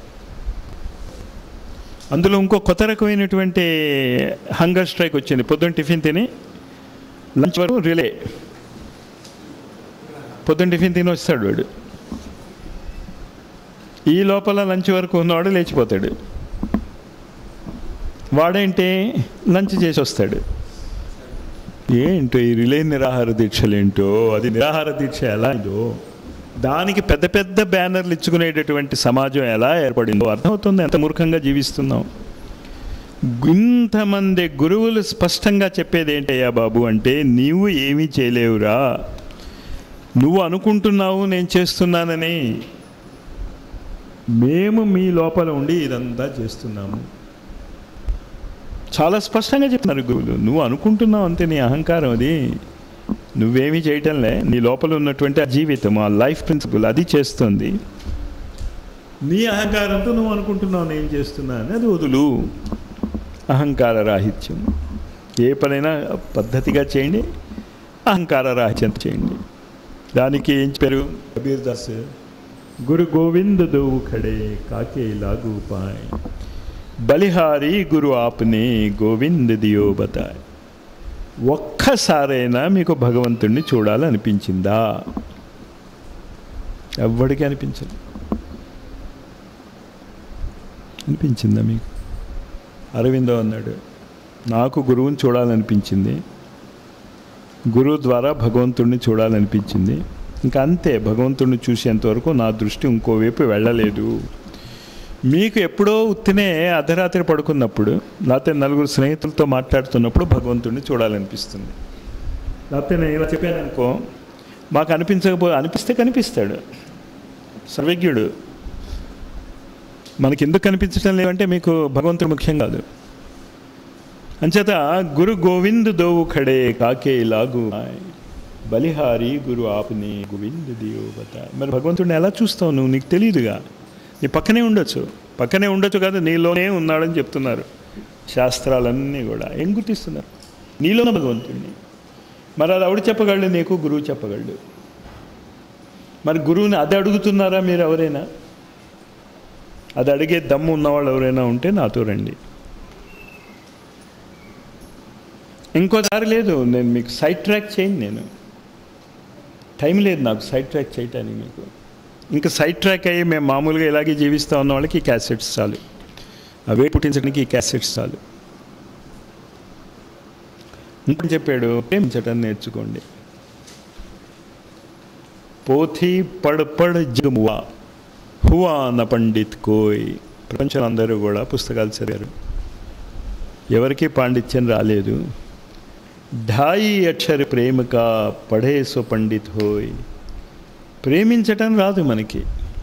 అందులో ఇంకో కొత్త రకమైనటువంటి హంగర్ స్ట్రైక్ వచ్చింది పొద్దున్న టిఫిన్ తిని లంచ్ వరకు రిలే పొద్దున్న టిఫిన్ తిని వస్తాడు వాడు ఈ లోపల లంచ్ వరకు ఉన్నవాడు లేచిపోతాడు వాడేంటి లంచ్ చేసి వస్తాడు ఏంటో ఈ రిలే నిరాహార దీక్షలేంటో అది నిరాహార దీక్ష ఎలా ఇదో దానికి పెద్ద పెద్ద బ్యానర్లు ఇచ్చుకునేటటువంటి సమాజం ఎలా ఏర్పడిందో అర్థమవుతుంది ఎంత మూర్ఖంగా జీవిస్తున్నాం ఇంతమంది గురువులు స్పష్టంగా చెప్పేది ఏంటయ్యా బాబు అంటే నీవు ఏమీ చేయలేవురా నువ్వు అనుకుంటున్నావు నేను చేస్తున్నానని మేము మీ లోపల ఉండి ఇదంతా చేస్తున్నాము చాలా స్పష్టంగా చెప్తున్నారు గురువులు నువ్వు అనుకుంటున్నావు అంతే నీ అహంకారం అది నువ్వేమీ చేయటంలే నీ లోపల ఉన్నటువంటి ఆ జీవితం ఆ లైఫ్ ప్రిన్సిపల్ అది చేస్తుంది నీ అహంకారంతో నువ్వు అనుకుంటున్నావు నేను చేస్తున్నా అని అది వదులు అహంకార రాహిత్యం ఏ పనైనా పద్ధతిగా చేయండి అహంకార రాహిత్యం చేయండి దానికి ఏం చెప్పారు కబీర్ దాస్ గురు గోవింద దోవు ఖడే కాకే లాగు పాయ్ బలిహారి గురు ఆప్నే గోవింద దియో బతాయ్ ఒక్కసారైనా మీకు భగవంతుణ్ణి చూడాలనిపించిందా ఎవ్వడికి అనిపించదు అనిపించిందా మీకు అరవిందో అన్నాడు నాకు గురువుని చూడాలనిపించింది గురువు ద్వారా భగవంతుడిని చూడాలనిపించింది ఇంకా అంతే భగవంతుడిని చూసేంతవరకు నా దృష్టి ఇంకోవైపు వెళ్ళలేదు మీకు ఎప్పుడో ఉత్తినే అర్ధరాత్రి పడుకున్నప్పుడు లేకపోతే నలుగురు స్నేహితులతో మాట్లాడుతున్నప్పుడు భగవంతుడిని చూడాలనిపిస్తుంది లేకపోతే నేను ఇలా చెప్పాను అనుకో మాకు అనిపించకపోతే అనిపిస్తే కనిపిస్తాడు సర్వజ్ఞుడు మనకి ఎందుకు కనిపించడం లేదంటే మీకు భగవంతుడు ముఖ్యం కాదు అంచేత గురు గోవింద్ దోవు ఖడే కాకే లాగు బలిహారి గురు ఆపుని గోవింద్ దియో బత మరి భగవంతుడిని ఎలా చూస్తావు నువ్వు నీకు తెలియదుగా నీ పక్కనే ఉండొచ్చు పక్కనే ఉండొచ్చు కాదు నీలోనే ఉన్నాడని చెప్తున్నారు శాస్త్రాలన్నీ కూడా ఏం గుర్తిస్తున్నారు నీలోనే భగవంతుడిని మరి అది ఎవడు చెప్పగలడు నీకు గురువు చెప్పగలడు మరి గురువుని అది అడుగుతున్నారా మీరు ఎవరైనా అది అడిగే దమ్ము ఉన్నవాళ్ళు ఎవరైనా ఉంటే నాతో రండి ఇంకో దారి లేదు నేను మీకు సైడ్ ట్రాక్ చేయను నేను టైం లేదు నాకు సైడ్ ట్రాక్ చేయటానికి మీకు ఇంకా సైడ్ ట్రాక్ అయ్యి మేము మామూలుగా ఇలాగే జీవిస్తూ ఉన్న వాళ్ళకి ఈ క్యాసెట్స్ చాలు అవే పుట్టించడానికి ఈ క్యాసెట్స్ చాలు ఇంకొని చెప్పాడు ప్రేమించటం నేర్చుకోండి పోథీ పడ్ పడ్ జమువా హువా న పండిత్ కోయ్ ప్రపంచం అందరూ కూడా పుస్తకాలు చదివారు ఎవరికి పాండిత్యం రాలేదు ఢాయి అక్షర ప్రేమక పఢే సో పండిత్ హోయ్ ప్రేమించటం రాదు మనకి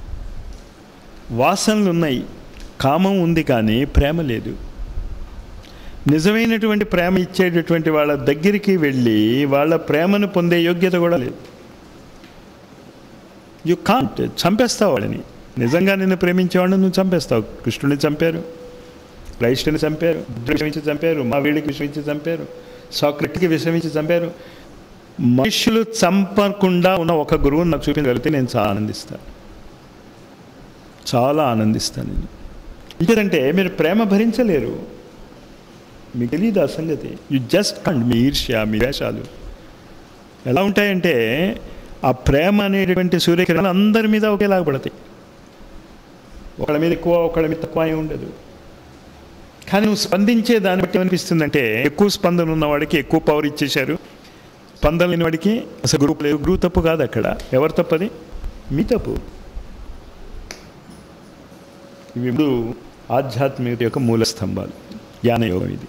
వాసనలు ఉన్నాయి కామం ఉంది కానీ ప్రేమ లేదు నిజమైనటువంటి ప్రేమ ఇచ్చేటటువంటి వాళ్ళ దగ్గరికి వెళ్ళి వాళ్ళ ప్రేమను పొందే యోగ్యత కూడా లేదు యు కాంట్ చంపేస్తావు వాళ్ళని నిజంగా నిన్ను ప్రేమించేవాడిని నువ్వు చంపేస్తావు కృష్ణుని చంపారు క్రైస్టుని చంపారు విషమించి చంపారు మా వీడికి విషమించి చంపారు సాక్రెట్కి విషమించి చంపారు మనుషులు చంపకుండా ఉన్న ఒక గురువుని నాకు చూపించగలిగితే నేను చాలా ఆనందిస్తాను చాలా ఆనందిస్తాను నేను ఎందుకంటే మీరు ప్రేమ భరించలేరు మీకు తెలియదు ఆ సంగతి యు జస్ట్ కండ్ మీ ఈర్ష్య మీ వేషాలు ఎలా ఉంటాయంటే ఆ ప్రేమ అనేటువంటి సూర్యకిరణాలు అందరి మీద ఒకేలాగా పడతాయి ఒకళ్ళ మీద ఎక్కువ ఒకళ్ళ మీద తక్కువ ఏమి ఉండదు కానీ నువ్వు స్పందించే దాన్ని బట్టి ఏమనిపిస్తుందంటే ఎక్కువ స్పందన ఉన్నవాడికి ఎక్కువ పవర్ ఇచ్చేశారు స్పందన లేని వాడికి అసలు గ్రూప్ లేదు గ్రూప్ తప్పు కాదు అక్కడ ఎవరు తప్పది మీ తప్పు ఇవి ఇప్పుడు ఆధ్యాత్మికత యొక్క మూల స్తంభాలు జ్ఞానయోగం ఇది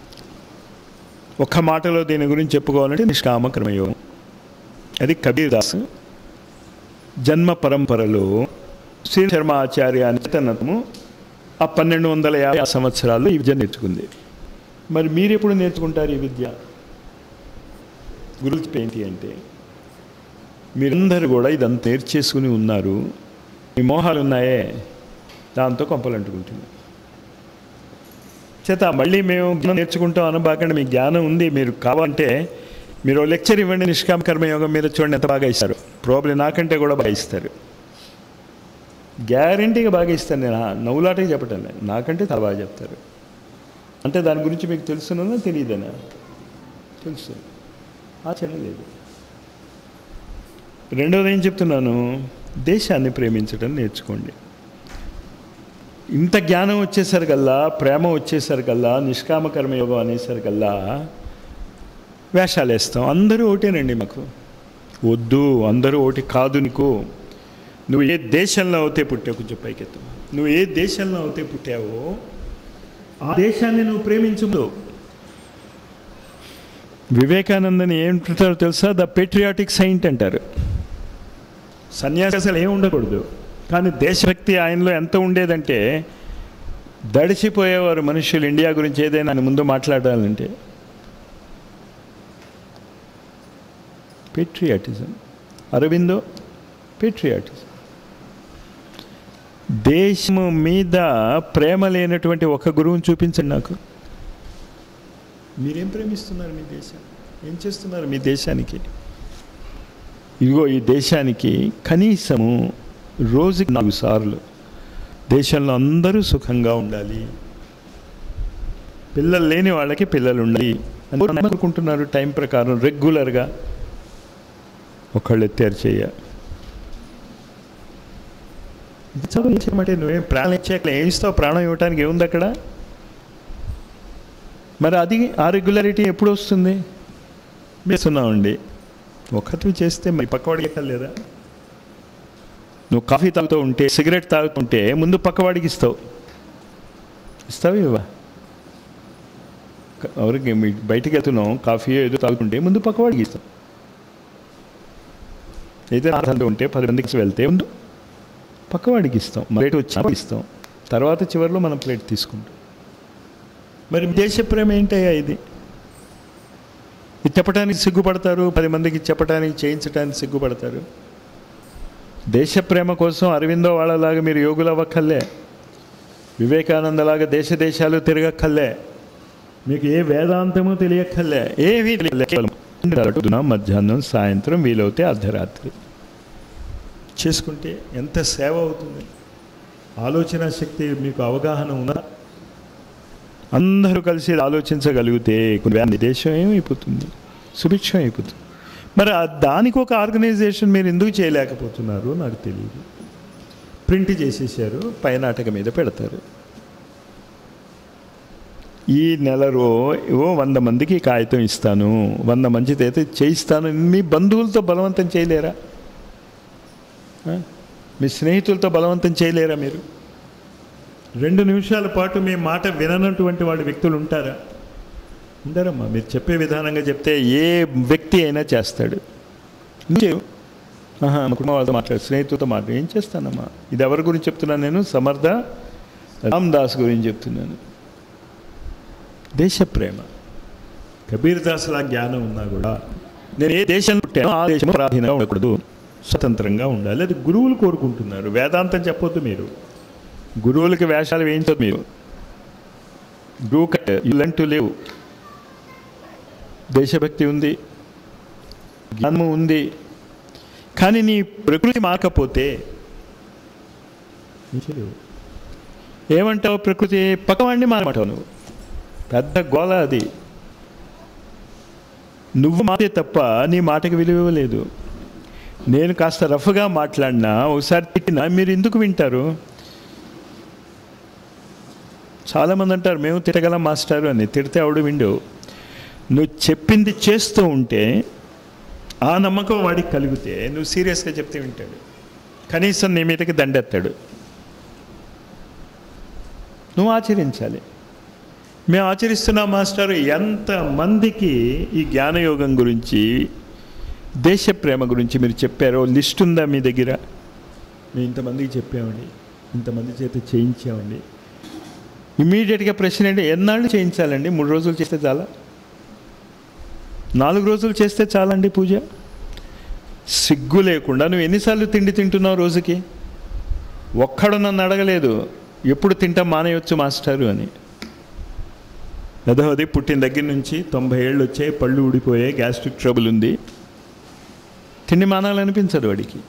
ఒక్క మాటలో దీని గురించి చెప్పుకోవాలంటే నిష్కామ కర్మయోగం అది కబీర్ దాస్ జన్మ పరంపరలో శ్రీ శర్మ ఆచార్య అని చేతనము ఆ పన్నెండు వందల యాభై సంవత్సరాల్లో ఈ విద్య నేర్చుకుంది మరి మీరు ఎప్పుడు నేర్చుకుంటారు ఈ విద్య గురువు ఏంటి అంటే మీరందరూ కూడా ఇదంతా నేర్చేసుకుని ఉన్నారు మీ మోహాలు ఉన్నాయే దాంతో కొంపలు అంటుకుంటుంది చేత మళ్ళీ మేము జ్ఞానం నేర్చుకుంటాం అనబాకండి మీ జ్ఞానం ఉంది మీరు కావాలంటే మీరు లెక్చర్ ఇవ్వండి నిష్కామ కర్మయోగం మీద చూడండి ఎంత బాగా ఇస్తారు ప్రాబ్లం నాకంటే కూడా బాగా ఇస్తారు గ్యారంటీగా బాగా ఇస్తాను నేను నవ్వులాటకి చెప్పటం లేదు నాకంటే చాలా బాగా చెప్తారు అంటే దాని గురించి మీకు తెలుసునో తెలియదనా తెలుసు ఆచరణ లేదు రెండవది ఏం చెప్తున్నాను దేశాన్ని ప్రేమించడం నేర్చుకోండి ఇంత జ్ఞానం వచ్చేసరికల్లా ప్రేమ వచ్చేసరికల్లా నిష్కామ కర్మయోగం అనేసరికల్లా వేషాలు వేస్తాం అందరూ ఒకటేనండి మాకు వద్దు అందరూ ఒకటి కాదు నీకు నువ్వు ఏ దేశంలో అవుతే పుట్టావు కొంచెం పైకెత్తు నువ్వు ఏ దేశంలో అవుతే పుట్టావో ఆ దేశాన్ని నువ్వు ప్రేమించు వివేకానందని ఏమంటారో తెలుసా ద పెట్రియాటిక్ సైంట్ అంటారు సన్యాసి అసలు ఏం ఉండకూడదు కానీ దేశభక్తి ఆయనలో ఎంత ఉండేదంటే దడిచిపోయేవారు మనుషులు ఇండియా గురించి ఏదైనా ఆయన ముందు మాట్లాడాలంటే పెట్రియాటిజం అరవిందో పెట్రియాటిజం దేశము మీద ప్రేమ లేనటువంటి ఒక గురువుని చూపించండి నాకు మీరేం ప్రేమిస్తున్నారు మీ దేశం ఏం చేస్తున్నారు మీ దేశానికి ఇదిగో ఈ దేశానికి కనీసము రోజుకి నాలుగు సార్లు దేశంలో అందరూ సుఖంగా ఉండాలి పిల్లలు లేని వాళ్ళకి పిల్లలు ఉండాలి అని అనుకుంటున్నారు టైం ప్రకారం రెగ్యులర్గా ఒకళ్ళు ఎత్తారు చెయ్య చదువు ఇచ్చామంటే నువ్వేం ప్రాణం ఇచ్చాక ఏం ఇస్తావు ప్రాణం ఇవ్వటానికి ఏముంది అక్కడ మరి అది ఆ రెగ్యులారిటీ ఎప్పుడు వస్తుంది వేస్తున్నామండి ఒకటి చేస్తే మరి పక్కవాడికి ఎక్కలేదా నువ్వు కాఫీ తాగుతూ ఉంటే సిగరెట్ తాగుతుంటే ముందు పక్కవాడికి ఇస్తావు ఇస్తావు ఇవ్వ ఎవరికి మీ బయటికి వెళ్తున్నాం కాఫీ ఏదో తాగుతుంటే ముందు పక్కవాడికి ఇస్తాం అయితే ఆనందం ఉంటే పది మందికి వెళ్తే ముందు పక్కవాడికి ఇస్తాం ప్లేట్ వచ్చి ఇస్తాం తర్వాత చివరిలో మనం ప్లేట్ తీసుకుంటాం మరి దేశ ప్రేమ ఏంటయ్యా ఇది ఇది చెప్పడానికి సిగ్గుపడతారు పది మందికి చెప్పడానికి చేయించడానికి సిగ్గుపడతారు దేశ ప్రేమ కోసం అరవిందో వాళ్ళలాగా మీరు యోగులు అవ్వక్కర్లే వివేకానందలాగా దేశ దేశాలు తిరగక్కర్లే మీకు ఏ వేదాంతము తెలియక్కర్లే ఏమీ తెలియదు మధ్యాహ్నం సాయంత్రం వీలవుతే అర్ధరాత్రి చేసుకుంటే ఎంత సేవ అవుతుంది ఆలోచన శక్తి మీకు అవగాహన ఉందా అందరూ కలిసి ఆలోచించగలిగితే కొన్ని దేశం ఏమైపోతుంది సుభిక్షం అయిపోతుంది మరి ఆ దానికి ఒక ఆర్గనైజేషన్ మీరు ఎందుకు చేయలేకపోతున్నారు నాకు తెలియదు ప్రింట్ చేసేసారు పైనాటక మీద పెడతారు ఈ నెలలో ఓ వంద మందికి కాగితం ఇస్తాను వంద మంచిది అయితే చేయిస్తాను మీ బంధువులతో బలవంతం చేయలేరా ఆ? మీ స్నేహితులతో బలవంతం చేయలేరా మీరు రెండు నిమిషాల పాటు మీ మాట విననటువంటి వాడి వ్యక్తులు ఉంటారా ఉండరమ్మా మీరు చెప్పే విధానంగా చెప్తే ఏ వ్యక్తి అయినా చేస్తాడు నువ్వు ఆహా మా కుటుంబం వాళ్ళతో మాట్లాడు స్నేహితులతో మాట్లాడు ఏం చేస్తానమ్మా ఇది ఎవరి గురించి చెప్తున్నాను నేను సమర్థ రామ్ దాస్ గురించి చెప్తున్నాను దేశ ప్రేమ కబీర్ దాస్లా జ్ఞానం ఉన్నా కూడా నేను ఏ దేశంలో పుట్టానో ఆ దేశం ప్రాధీనంగా ఉండకూడదు స్వతంత్రంగా ఉండాలి అది గురువులు కోరుకుంటున్నారు వేదాంతం చెప్పొద్దు మీరు గురువులకి వేషాలు వేయించదు మీరు do cut you learn to live దేశభక్తి ఉంది జ్ఞానము ఉంది కానీ నీ ప్రకృతి మారకపోతే ఏమంటావు ప్రకృతి పక్కవాడిని మారమంటావు నువ్వు పెద్ద గోల అది నువ్వు మాటే తప్ప నీ మాటకి విలువ లేదు నేను కాస్త రఫ్గా మాట్లాడినా ఒకసారి తిట్టినా మీరు ఎందుకు వింటారు చాలామంది అంటారు మేము తిరగలం మాస్టారు అని తిడితే ఆవిడ విండు నువ్వు చెప్పింది చేస్తూ ఉంటే ఆ నమ్మకం వాడికి కలిగితే నువ్వు సీరియస్గా చెప్తే వింటాడు కనీసం నీ మీదకి దండెత్తాడు నువ్వు ఆచరించాలి మేము ఆచరిస్తున్నాం మాస్టర్ ఎంతమందికి ఈ జ్ఞానయోగం గురించి దేశ ప్రేమ గురించి మీరు చెప్పారో లిస్ట్ ఉందా మీ దగ్గర మేము ఇంతమందికి చెప్పామండి ఇంతమంది చేత చేయించామండి ఇమీడియట్గా ప్రశ్న ఏంటి ఎన్నాళ్ళు చేయించాలండి మూడు రోజులు చేస్తే చాలా నాలుగు రోజులు చేస్తే చాలండి పూజ సిగ్గు లేకుండా నువ్వు ఎన్నిసార్లు తిండి తింటున్నావు రోజుకి ఒక్కడు నన్ను అడగలేదు ఎప్పుడు తింటాం మానేయొచ్చు మాస్టారు అని అదో అది పుట్టిన దగ్గర నుంచి తొంభై ఏళ్ళు వచ్చాయి పళ్ళు ఊడిపోయాయి గ్యాస్ట్రిక్ ట్రబుల్ ఉంది తిండి మానాలనిపించదు వాడికి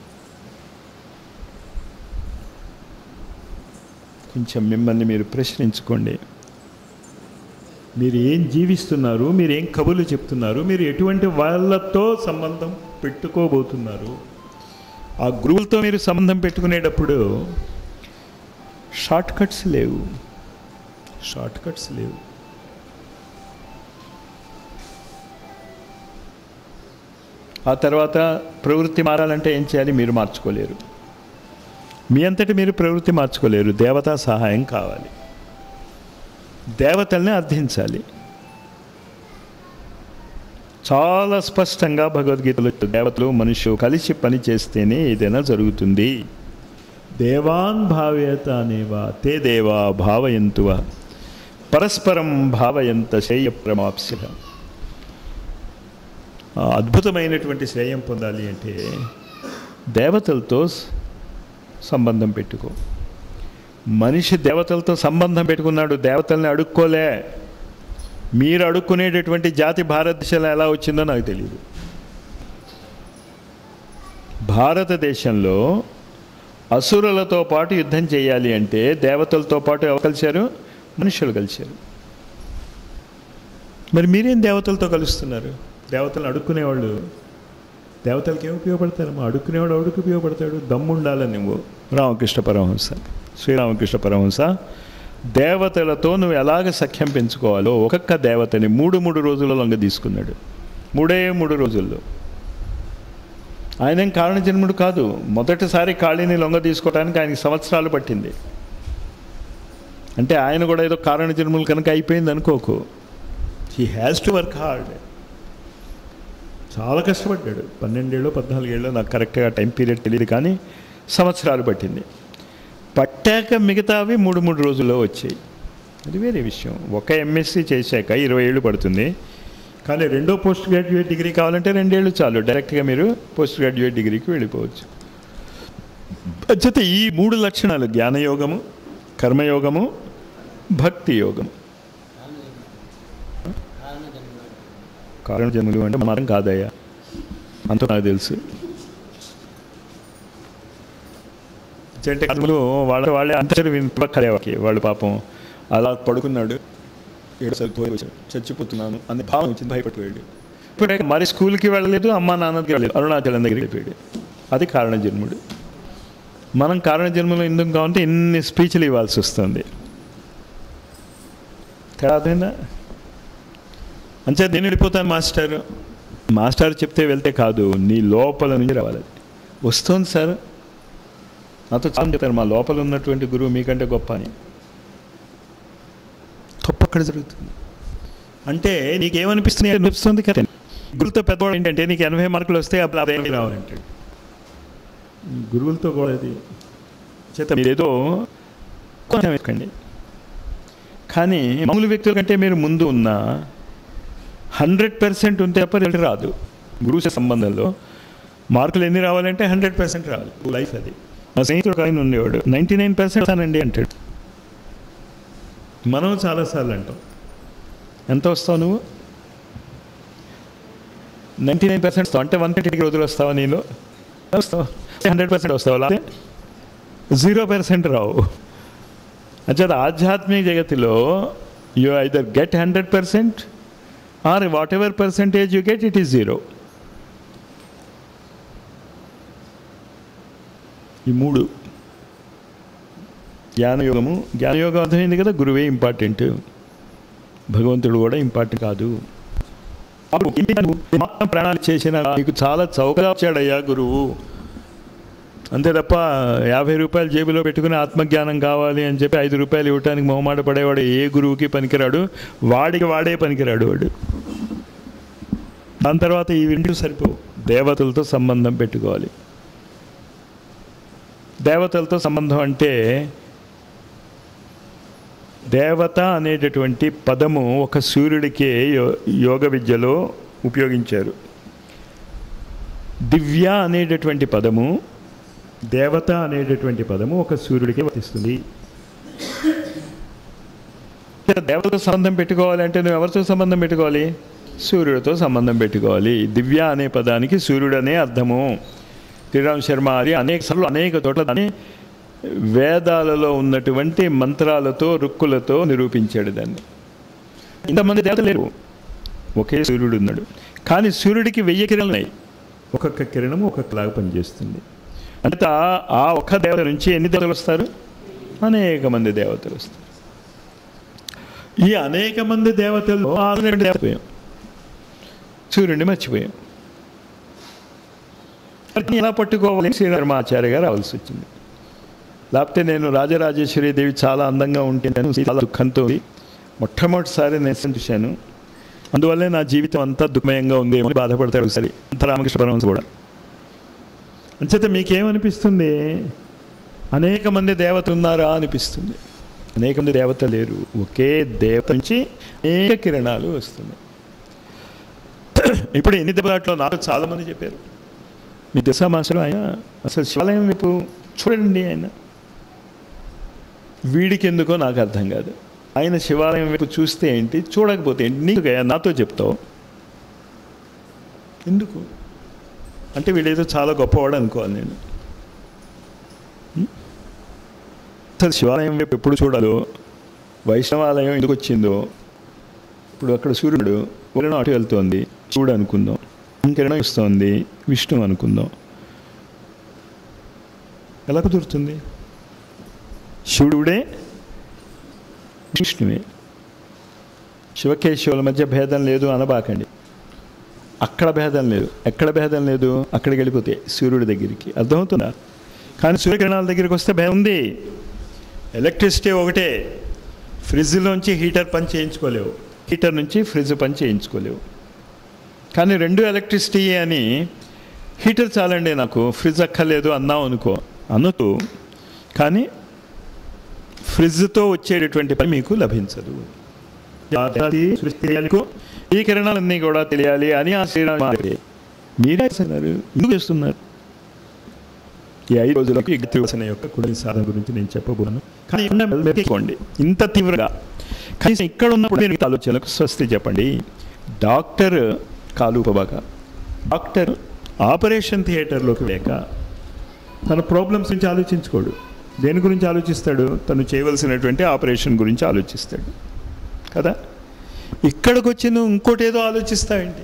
కొంచెం మిమ్మల్ని మీరు ప్రశ్నించుకోండి మీరు ఏం జీవిస్తున్నారు మీరు ఏం కబుర్లు చెప్తున్నారు మీరు ఎటువంటి వాళ్ళతో సంబంధం పెట్టుకోబోతున్నారు ఆ గురువులతో మీరు సంబంధం పెట్టుకునేటప్పుడు షార్ట్ కట్స్ లేవు షార్ట్ కట్స్ లేవు ఆ తర్వాత ప్రవృత్తి మారాలంటే ఏం చేయాలి మీరు మార్చుకోలేరు మీ అంతటి మీరు ప్రవృత్తి మార్చుకోలేరు దేవతా సహాయం కావాలి దేవతల్ని అర్థించాలి చాలా స్పష్టంగా భగవద్గీతలో దేవతలు మనుషులు కలిసి పని చేస్తేనే ఏదైనా జరుగుతుంది దేవాన్ భావ్యత అనేవా తే దేవా భావయంతువ పరస్పరం భావయంత శ్రేయ ప్రమాప్స్య అద్భుతమైనటువంటి శ్రేయం పొందాలి అంటే దేవతలతో సంబంధం పెట్టుకో మనిషి దేవతలతో సంబంధం పెట్టుకున్నాడు దేవతల్ని అడుక్కోలే మీరు అడుక్కునేటటువంటి జాతి భారతదేశంలో ఎలా వచ్చిందో నాకు తెలియదు భారతదేశంలో అసురులతో పాటు యుద్ధం చేయాలి అంటే దేవతలతో పాటు ఎవరు కలిశారు మనుషులు కలిశారు మరి మీరేం దేవతలతో కలుస్తున్నారు దేవతలను అడుక్కునేవాళ్ళు దేవతలకి ఏం ఉపయోగపడతారమ్మా అడుక్కునేవాడు అడుగు ఉపయోగపడతాడు దమ్ముండాలని నువ్వు రామకృష్ణ పరమహంస శ్రీరామకృష్ణ పరమహంస దేవతలతో నువ్వు ఎలాగ సఖ్యం పెంచుకోవాలో ఒక్కొక్క దేవతని మూడు మూడు రోజుల లొంగ తీసుకున్నాడు మూడే మూడు రోజుల్లో ఆయన ఏం కారణజన్ముడు కాదు మొదటిసారి కాళీని లొంగ తీసుకోవడానికి ఆయనకి సంవత్సరాలు పట్టింది అంటే ఆయన కూడా ఏదో కారణజన్ములు కనుక అయిపోయింది అనుకోకు he has to work hard చాలా కష్టపడ్డాడు పన్నెండేళ్ళు పద్నాలుగేళ్ళు నాకు కరెక్ట్గా టైం పీరియడ్ తెలియదు కానీ సంవత్సరాలు పట్టింది పట్టాక మిగతావి మూడు మూడు రోజుల్లో వచ్చాయి అది వేరే విషయం ఒక ఎంఎస్సి చేశాక ఇరవై ఏళ్ళు పడుతుంది కానీ రెండో పోస్ట్ గ్రాడ్యుయేట్ డిగ్రీ కావాలంటే రెండేళ్ళు చాలు డైరెక్ట్గా మీరు పోస్ట్ గ్రాడ్యుయేట్ డిగ్రీకి వెళ్ళిపోవచ్చు అచ్చతే ఈ మూడు లక్షణాలు జ్ఞానయోగము కర్మయోగము భక్తి యోగము కారణ జన్మలు అంటే మనం కాదయ్యా అంత నాకు తెలుసు అంటే కర్మలు వాళ్ళ వాళ్ళే అంతటి వినపక్కలేవాకి వాళ్ళు పాపం అలా పడుకున్నాడు ఏడు పోయి వచ్చాడు చచ్చిపోతున్నాను అనే భావన వచ్చింది భయపడిపోయాడు ఇప్పుడు మరి స్కూల్కి వెళ్ళలేదు అమ్మా నాన్నకి వెళ్ళలేదు అరుణాచలం దగ్గరికి వెళ్ళిపోయాడు అది కారణ జన్ముడు మనం కారణ జన్మలో ఎందుకు కావాలంటే ఎన్ని స్పీచ్లు ఇవ్వాల్సి వస్తుంది తేడా అర్థమైందా అంతే నేను వెళ్ళిపోతాను మాస్టర్ మాస్టర్ చెప్తే వెళ్తే కాదు నీ లోపల నుంచి రావాలి వస్తుంది సార్ నాతో చాలా చెప్తారు మా లోపల ఉన్నటువంటి గురువు మీకంటే గొప్ప అని తప్పు అక్కడ జరుగుతుంది అంటే నీకేమనిపిస్తుంది అనిపిస్తుంది కదా గురువుతో పెద్దవాడు ఏంటంటే నీకు ఎనభై మార్కులు వస్తే అప్పుడు అదే రావాలంటాడు గురువులతో కూడా అది చేత మీరేదో కొంచెం ఎక్కండి కానీ మామూలు వ్యక్తుల కంటే మీరు ముందు ఉన్న హండ్రెడ్ పర్సెంట్ ఉంటే తప్ప రిజల్ట్ రాదు గురువు సంబంధంలో మార్కులు ఎన్ని రావాలంటే హండ్రెడ్ పర్సెంట్ రావాలి లైఫ్ అది మా స్నేహితుడు ఆయన ఉండేవాడు నైంటీ నైన్ పర్సెంట్ అనండి అంటాడు మనం చాలాసార్లు అంటాం ఎంత వస్తావు నువ్వు నైంటీ నైన్ పర్సెంట్ వస్తావు అంటే వన్ థర్టీ రోజులు వస్తావా నీలో వస్తావు హండ్రెడ్ పర్సెంట్ వస్తావు లేకపోతే జీరో పర్సెంట్ రావు అంటే ఆధ్యాత్మిక జగతిలో you either get hundred percent or whatever percentage you get it is zero ఈ మూడు జ్ఞానయోగము జ్ఞానయోగం అర్థమైంది కదా గురువే ఇంపార్టెంట్ భగవంతుడు కూడా ఇంపార్టెంట్ కాదు అప్పుడు మాత్రం ప్రాణాలు చేసిన నీకు చాలా చౌకగా వచ్చాడయ్యా గురువు అంతే తప్ప యాభై రూపాయలు జేబులో పెట్టుకుని ఆత్మజ్ఞానం కావాలి అని చెప్పి ఐదు రూపాయలు ఇవ్వడానికి మొహమాట పడేవాడు ఏ గురువుకి పనికిరాడు వాడికి వాడే పనికిరాడు వాడు దాని తర్వాత ఈ వింటూ సరిపోవు దేవతలతో సంబంధం పెట్టుకోవాలి దేవతలతో సంబంధం అంటే దేవత అనేటటువంటి పదము ఒక సూర్యుడికే యో- యోగ విద్యలో ఉపయోగించారు దివ్య అనేటటువంటి పదము దేవత అనేటటువంటి పదము ఒక సూర్యుడికే వర్తిస్తుంది దేవతతో సంబంధం పెట్టుకోవాలంటే నువ్వు ఎవరితో సంబంధం పెట్టుకోవాలి సూర్యుడితో సంబంధం పెట్టుకోవాలి దివ్య అనే పదానికి సూర్యుడు అనే అర్థము శ్రీరామ్ శర్మ అది అనేక సార్లు అనేక చోట్ల దాన్ని వేదాలలో ఉన్నటువంటి మంత్రాలతో రుక్కులతో నిరూపించాడు దాన్ని ఇంతమంది దేవతలు లేరు ఒకే సూర్యుడు ఉన్నాడు కానీ సూర్యుడికి వెయ్యి కిరణాలు ఉన్నాయి ఒక్కొక్క కిరణము ఒక్కొక్కలాగా పనిచేస్తుంది అంత ఆ ఒక్క దేవత నుంచి ఎన్ని దేవతలు వస్తారు అనేక మంది దేవతలు వస్తారు ఈ అనేక మంది దేవతలు మర్చిపోయాం సూర్యుడిని మర్చిపోయాం ఎలా పట్టుకోవాలి శ్రీధర్మాచార్య గారు రావాల్సి వచ్చింది లేకపోతే నేను రాజరాజేశ్వరి దేవి చాలా అందంగా ఉంటే నేను చాలా దుఃఖంతో మొట్టమొదటిసారి నేను చూశాను అందువల్లే నా జీవితం అంతా దుఃఖమయంగా ఉంది అని బాధపడతాడు ఒకసారి అంత రామకృష్ణ పరమహంస కూడా అంచేత మీకేమనిపిస్తుంది అనేక మంది దేవతలు ఉన్నారా అనిపిస్తుంది అనేక మంది దేవతలు లేరు ఒకే దేవత నుంచి అనేక కిరణాలు వస్తున్నాయి ఇప్పుడు ఎన్ని దెబ్బలాట్లో నాకు చాలామంది చెప్పారు మీ దశ మాసలు ఆయన అసలు శివాలయం వైపు చూడండి ఆయన వీడికి ఎందుకో నాకు అర్థం కాదు ఆయన శివాలయం వైపు చూస్తే ఏంటి చూడకపోతే ఏంటి నీకు నాతో చెప్తావు ఎందుకు అంటే వీడేదో చాలా గొప్పవాడు అనుకోవాలి నేను అసలు శివాలయం వైపు ఎప్పుడు చూడాలో వైష్ణవాలయం ఎందుకు వచ్చిందో ఇప్పుడు అక్కడ సూర్యుడు కిరణం అటు వెళ్తోంది చూడు అనుకుందాం కిరణం ఇస్తోంది విష్ణు అనుకుందాం ఎలా కుదురుతుంది శివుడే విష్ణువే శివకేశవుల మధ్య భేదం లేదు అనబాకండి అక్కడ భేదం లేదు ఎక్కడ భేదం లేదు అక్కడికి వెళ్ళిపోతే సూర్యుడి దగ్గరికి అర్థమవుతుందా కానీ సూర్యకిరణాల దగ్గరికి వస్తే భయం ఉంది ఎలక్ట్రిసిటీ ఒకటే ఫ్రిడ్జ్లోంచి హీటర్ పని చేయించుకోలేవు హీటర్ నుంచి ఫ్రిడ్జ్ పని చేయించుకోలేవు కానీ రెండు ఎలక్ట్రిసిటీ అని హీటర్ చాలండి నాకు ఫ్రిడ్జ్ అక్కర్లేదు అన్నావు అనుకో అనొద్దు కానీ ఫ్రిడ్జ్తో వచ్చేటటువంటి పని మీకు లభించదు ఈ కిరణాలన్నీ కూడా తెలియాలి అని ఆ శ్రీరామ మీరే చేస్తున్నారు ఎందుకు చేస్తున్నారు ఈ ఐదు రోజులకు యుగతివసన యొక్క కుడి సాధన గురించి నేను చెప్పబోను కానీ మెచ్చుకోండి ఇంత తీవ్రంగా కనీసం ఇక్కడ ఉన్నప్పుడు మీరు ఆలోచనలకు స్వస్తి చెప్పండి డాక్టర్ కాలుపబాక డాక్టర్ ఆపరేషన్ థియేటర్లోకి లేక తన ప్రాబ్లమ్స్ నుంచి ఆలోచించుకోడు దేని గురించి ఆలోచిస్తాడు తను చేయవలసినటువంటి ఆపరేషన్ గురించి ఆలోచిస్తాడు కదా ఇక్కడికి వచ్చి నువ్వు ఇంకోటి ఏదో ఆలోచిస్తావేంటి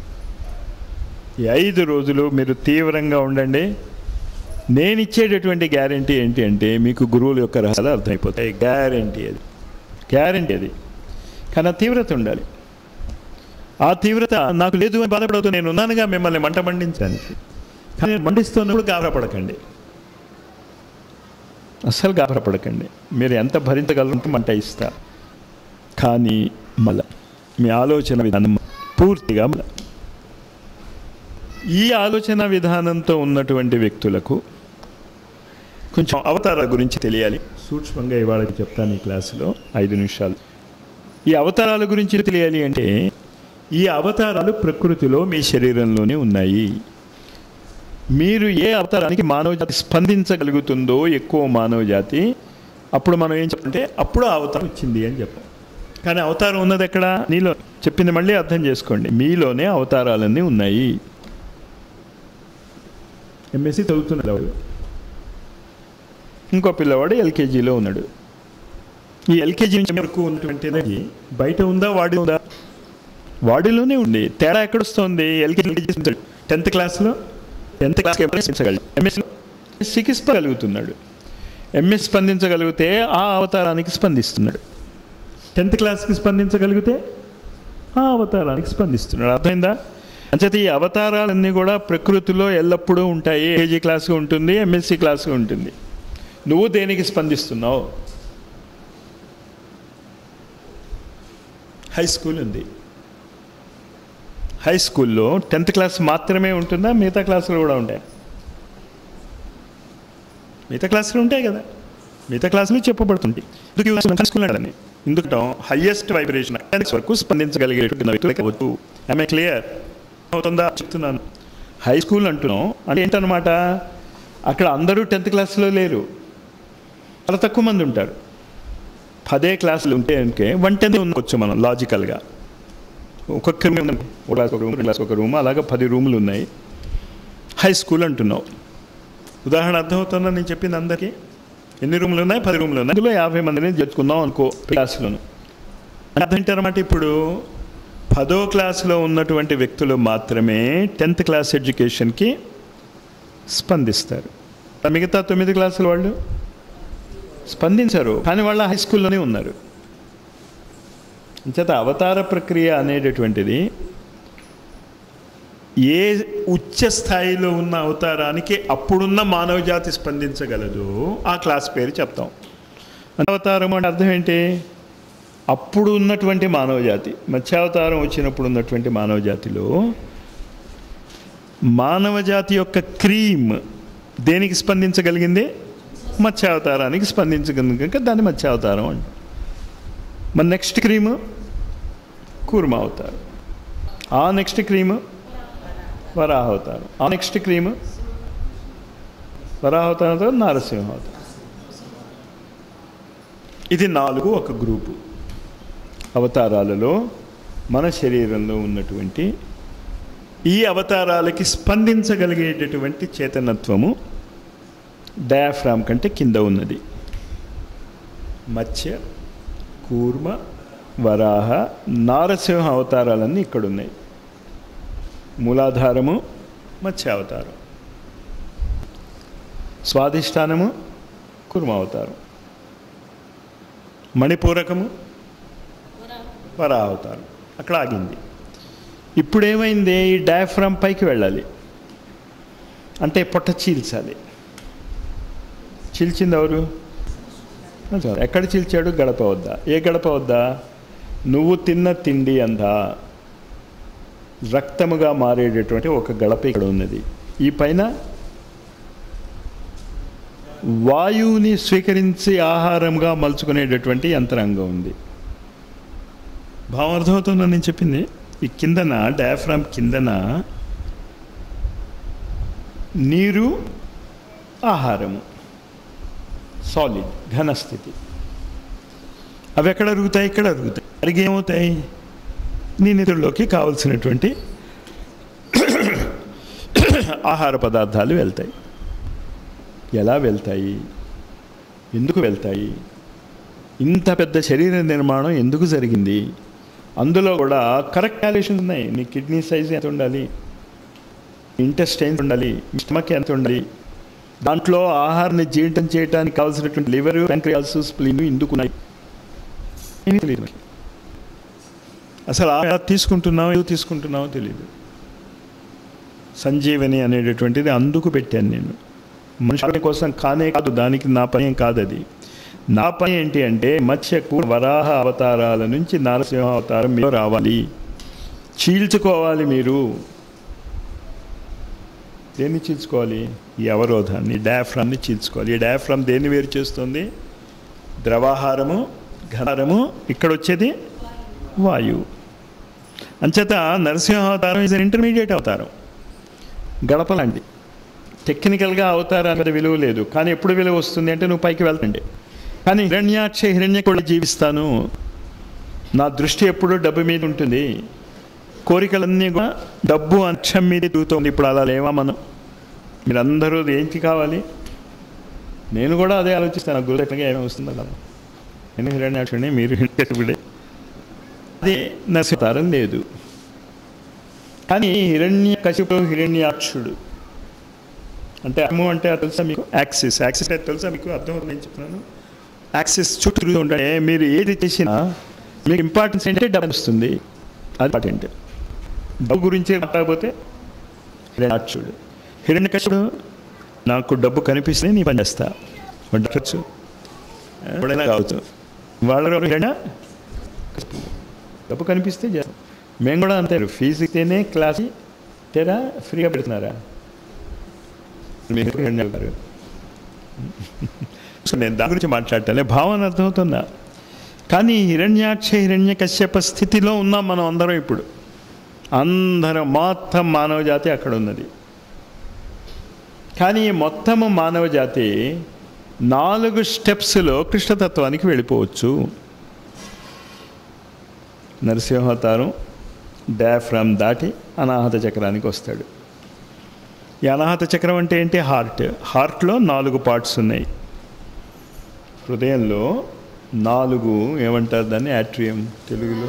ఈ ఐదు రోజులు మీరు తీవ్రంగా ఉండండి నేను ఇచ్చేటటువంటి గ్యారంటీ ఏంటి అంటే మీకు గురువుల యొక్క రహస్యాలు అర్థమైపోతాయి గ్యారంటీ అది గ్యారంటీ అది కానీ ఆ తీవ్రత ఉండాలి ఆ తీవ్రత నాకు లేదు అని బాధపడవుతూ నేను ఉన్నానుగా మిమ్మల్ని మంట మండించడానికి కానీ మండిస్తున్నప్పుడు గాబరపడకండి అస్సలు గాబరపడకండి మీరు ఎంత భరించగలరంటే మంట ఇస్తా కానీ మళ్ళా మీ ఆలోచన విధానం పూర్తిగా మళ్ళా ఈ ఆలోచన విధానంతో ఉన్నటువంటి వ్యక్తులకు కొంచెం అవతారాల గురించి తెలియాలి సూక్ష్మంగా ఇవాళ చెప్తాను ఈ క్లాసులో ఐదు నిమిషాలు ఈ అవతారాల గురించి తెలియాలి అంటే ఈ అవతారాలు ప్రకృతిలో మీ శరీరంలోనే ఉన్నాయి మీరు ఏ అవతారానికి మానవ జాతి స్పందించగలుగుతుందో ఎక్కువ మానవ జాతి అప్పుడు మనం ఏం చెప్పంటే అప్పుడు ఆ అవతారం వచ్చింది అని చెప్పాం కానీ అవతారం ఉన్నది ఎక్కడ నీలో చెప్పింది మళ్ళీ అర్థం చేసుకోండి మీలోనే అవతారాలన్నీ ఉన్నాయి ఎంఎస్సి చదువుతున్నాడు ఇంకో పిల్లవాడు ఎల్కేజీలో ఉన్నాడు ఈ ఎల్కేజీ నుంచి వరకు ఉన్నటువంటి ఎనర్జీ బయట ఉందా వాడి ఉందా వాడిలోనే ఉంది తేడా ఎక్కడొస్తుంది ఎల్కేజీ టెన్త్ క్లాస్లో టెన్త్ క్లాస్ ఎంఎస్లో సిక్కించగలుగుతున్నాడు ఎంఎస్ స్పందించగలిగితే ఆ అవతారానికి స్పందిస్తున్నాడు టెన్త్ క్లాస్కి స్పందించగలిగితే ఆ అవతారానికి స్పందిస్తున్నాడు అర్థమైందా అంచేత ఈ అవతారాలన్నీ కూడా ప్రకృతిలో ఎల్లప్పుడూ ఉంటాయి కేజీ క్లాస్ ఉంటుంది ఎంఎస్సి క్లాస్ ఉంటుంది నువ్వు దేనికి స్పందిస్తున్నావు హై స్కూల్ ఉంది హై స్కూల్లో టెన్త్ క్లాస్ మాత్రమే ఉంటుందా మిగతా క్లాసులు కూడా ఉంటాయి మిగతా క్లాసులు ఉంటాయి కదా మిగతా క్లాసులు చెప్పబడుతుంది ఎందుకు స్కూల్ అని ఎందుకంటే హయ్యెస్ట్ వైబ్రేషన్ వరకు స్పందించగలిగేటువంటి వ్యక్తులకి అవ్వచ్చు ఐఎమ్ క్లియర్ అవుతుందా చెప్తున్నాను హై స్కూల్ అంటున్నాం అంటే ఏంటనమాట అక్కడ అందరూ టెన్త్ క్లాస్లో లేరు చాలా తక్కువ మంది ఉంటారు పదే క్లాసులు ఉంటే అంటే వన్ టెన్త్ ఉండవచ్చు మనం లాజికల్గా ఒక్కొక్క రూమ్ ఒక క్లాస్ ఒక రూమ్ క్లాస్ ఒక రూమ్ అలాగా పది రూములు ఉన్నాయి హై స్కూల్ అంటున్నావు ఉదాహరణ అర్థమవుతుందా నేను చెప్పింది అందరికీ ఎన్ని రూములు ఉన్నాయి పది రూములు ఉన్నాయి అందులో యాభై మందిని చేర్చుకుందాం అనుకో క్లాసులను అర్థం ఏంటన్నమాట ఇప్పుడు పదో క్లాసులో ఉన్నటువంటి వ్యక్తులు మాత్రమే టెన్త్ క్లాస్ ఎడ్యుకేషన్కి స్పందిస్తారు మిగతా తొమ్మిది క్లాసుల వాళ్ళు స్పందించరు కానీ వాళ్ళ హై స్కూల్లోనే ఉన్నారు చేత అవతార ప్రక్రియ అనేటటువంటిది ఏ ఉచ్చ స్థాయిలో ఉన్న అవతారానికి అప్పుడున్న మానవ జాతి స్పందించగలదు ఆ క్లాస్ పేరు చెప్తాం అవతారం అంటే అర్థం ఏంటి అప్పుడు ఉన్నటువంటి మానవ జాతి మత్స్యావతారం వచ్చినప్పుడు ఉన్నటువంటి మానవ జాతిలో మానవ జాతి యొక్క క్రీమ్ దేనికి స్పందించగలిగింది మత్స్యావతారానికి స్పందించగలిగింది కనుక దాన్ని మత్స్యావతారం అంట మన నెక్స్ట్ క్రీమ్ కూర్మ అవతారం ఆ నెక్స్ట్ క్రీమ్ వరాహ అవతారం ఆ నెక్స్ట్ క్రీమ్ వరాహ అవతారంతో నారసింహ అవతారం ఇది నాలుగు ఒక గ్రూపు అవతారాలలో మన శరీరంలో ఉన్నటువంటి ఈ అవతారాలకి స్పందించగలిగేటటువంటి చేతనత్వము డయాఫ్రామ్ కంటే కింద ఉన్నది మత్స్య కూర్మ వరాహ నారసింహ అవతారాలన్నీ ఇక్కడ ఉన్నాయి మూలాధారము మత్స్యావతారం స్వాధిష్టానము కూర్మ అవతారం మణిపూరకము వరాహ అవతారం అక్కడ ఆగింది ఇప్పుడు ఏమైంది ఈ డయాఫ్రామ్ పైకి వెళ్ళాలి అంటే పొట్ట చీల్చాలి చీల్చింది ఎవరు ఎక్కడ చీల్చాడు గడప వద్దా ఏ గడప వద్దా నువ్వు తిన్న తిండి అంతా రక్తముగా మారేటటువంటి ఒక గడప ఇక్కడ ఉన్నది ఈ పైన వాయువుని స్వీకరించి ఆహారంగా మలుచుకునేటటువంటి యంత్రాంగం ఉంది భావం అర్థమవుతుందని నేను చెప్పింది ఈ కిందన డయాఫ్రామ్ కిందన నీరు ఆహారము సాలిడ్ ఘనస్థితి అవి ఎక్కడ అరుగుతాయి ఇక్కడ అరుగుతాయి అరిగి ఏమవుతాయి నీ నిధుల్లోకి కావలసినటువంటి ఆహార పదార్థాలు వెళ్తాయి ఎలా వెళ్తాయి ఎందుకు వెళ్తాయి ఇంత పెద్ద శరీర నిర్మాణం ఎందుకు జరిగింది అందులో కూడా కరెక్ట్ క్యాలిక్యులేషన్స్ ఉన్నాయి నీ కిడ్నీ సైజ్ ఎంత ఉండాలి ఇంటెస్టైన్స్ ఉండాలి స్టమక్ ఎంత ఉండాలి దాంట్లో ఆహారాన్ని జీర్ణం చేయడానికి కావాల్సినటువంటి లివర్ ప్యాంక్రియాస్ స్ప్లీన్ ఎందుకున్నాయి ఏమీ తెలియదు మనకి. అసలు ఆ తీసుకుంటున్నామో ఏదో తీసుకుంటున్నామో తెలియదు సంజీవని అనేటటువంటిది అందుకు పెట్టాను నేను మనుషుల కోసం కానే కాదు దానికి నా పని ఏం కాదు అది నా పని ఏంటి అంటే మత్స్యకు వరాహ అవతారాల నుంచి నరసింహ అవతారం మీరు రావాలి చీల్చుకోవాలి మీరు దేన్ని చీల్చుకోవాలి ఈ అవరోధాన్ని డయాఫ్రామ్ని చీల్చుకోవాలి ఈ డయాఫ్రామ్ దేన్ని వేరు చేస్తుంది ద్రవాహారము ఘనారము ఇక్కడ వచ్చేది వాయువు అంచేత నరసింహ అవతారం ఇస్ ఇంటర్మీడియట్ అవతారం గడప లాంటి టెక్నికల్గా అవతారానికి విలువ లేదు కానీ ఎప్పుడు విలువ వస్తుంది అంటే నువ్వు పైకి వెళ్తండి కానీ హిరణ్యాక్ష హిరణ్య కూడా జీవిస్తాను నా దృష్టి ఎప్పుడూ డబ్బు మీద ఉంటుంది కోరికలన్నీ కూడా డబ్బు అక్షం మీద తిరుగుతుంది ఇప్పుడు అలా లేవా మనం మీరందరూ ఏంటి కావాలి నేను కూడా అదే ఆలోచిస్తాను గురు ఎట్లాగా ఏమి వస్తుంది అలా నేను హిరణ్యాక్షుడే మీరు హిరణ్యకుడే అదే నశితారం లేదు కానీ హిరణ్య కశిపు హిరణ్యాక్షుడు అంటే అమ్ము అంటే అది తెలుసా మీకు యాక్సిస్ యాక్సిస్ అంటే తెలుసా మీకు అర్థమవుతుంది నేను చెప్తున్నాను యాక్సిస్ చుట్టూ తిరుగుతూ ఉంటాయి మీరు ఏది చేసినా మీకు ఇంపార్టెన్స్ ఏంటంటే డబ్బు వస్తుంది అది ఇంపార్టెంట్ డబ్బు గురించి మాట్లాడకపోతే హిరణ్యాక్షుడు హిరణ్యకశుడు నాకు డబ్బు కనిపిస్తే నీ పని చేస్తా ఉండొచ్చు ఎప్పుడైనా కావచ్చు వాళ్ళ హిరణ్య డబ్బు కనిపిస్తే చేస్తాం మేము కూడా అంతే ఫీజు ఇస్తేనే క్లాస్ తెరా ఫ్రీగా పెడుతున్నారా మీరు హిరణ్యాలు గారు సో నేను దాని గురించి మాట్లాడటలే భావన అర్థమవుతుందా కానీ హిరణ్యాక్ష హిరణ్య కశ్యప స్థితిలో ఉన్నాం మనం అందరం ఇప్పుడు అందరం మొత్తం మానవ జాతి అక్కడ ఉన్నది కానీ ఈ మొత్తము మానవ జాతి నాలుగు స్టెప్స్లో కృష్ణతత్వానికి వెళ్ళిపోవచ్చు నరసింహావతారం డయాఫ్రామ్ దాటి అనాహత చక్రానికి వస్తాడు ఈ అనాహత చక్రం అంటే ఏంటి హార్ట్ హార్ట్లో నాలుగు పార్ట్స్ ఉన్నాయి హృదయంలో నాలుగు ఏమంటారు దాన్ని యాట్రియం తెలుగులో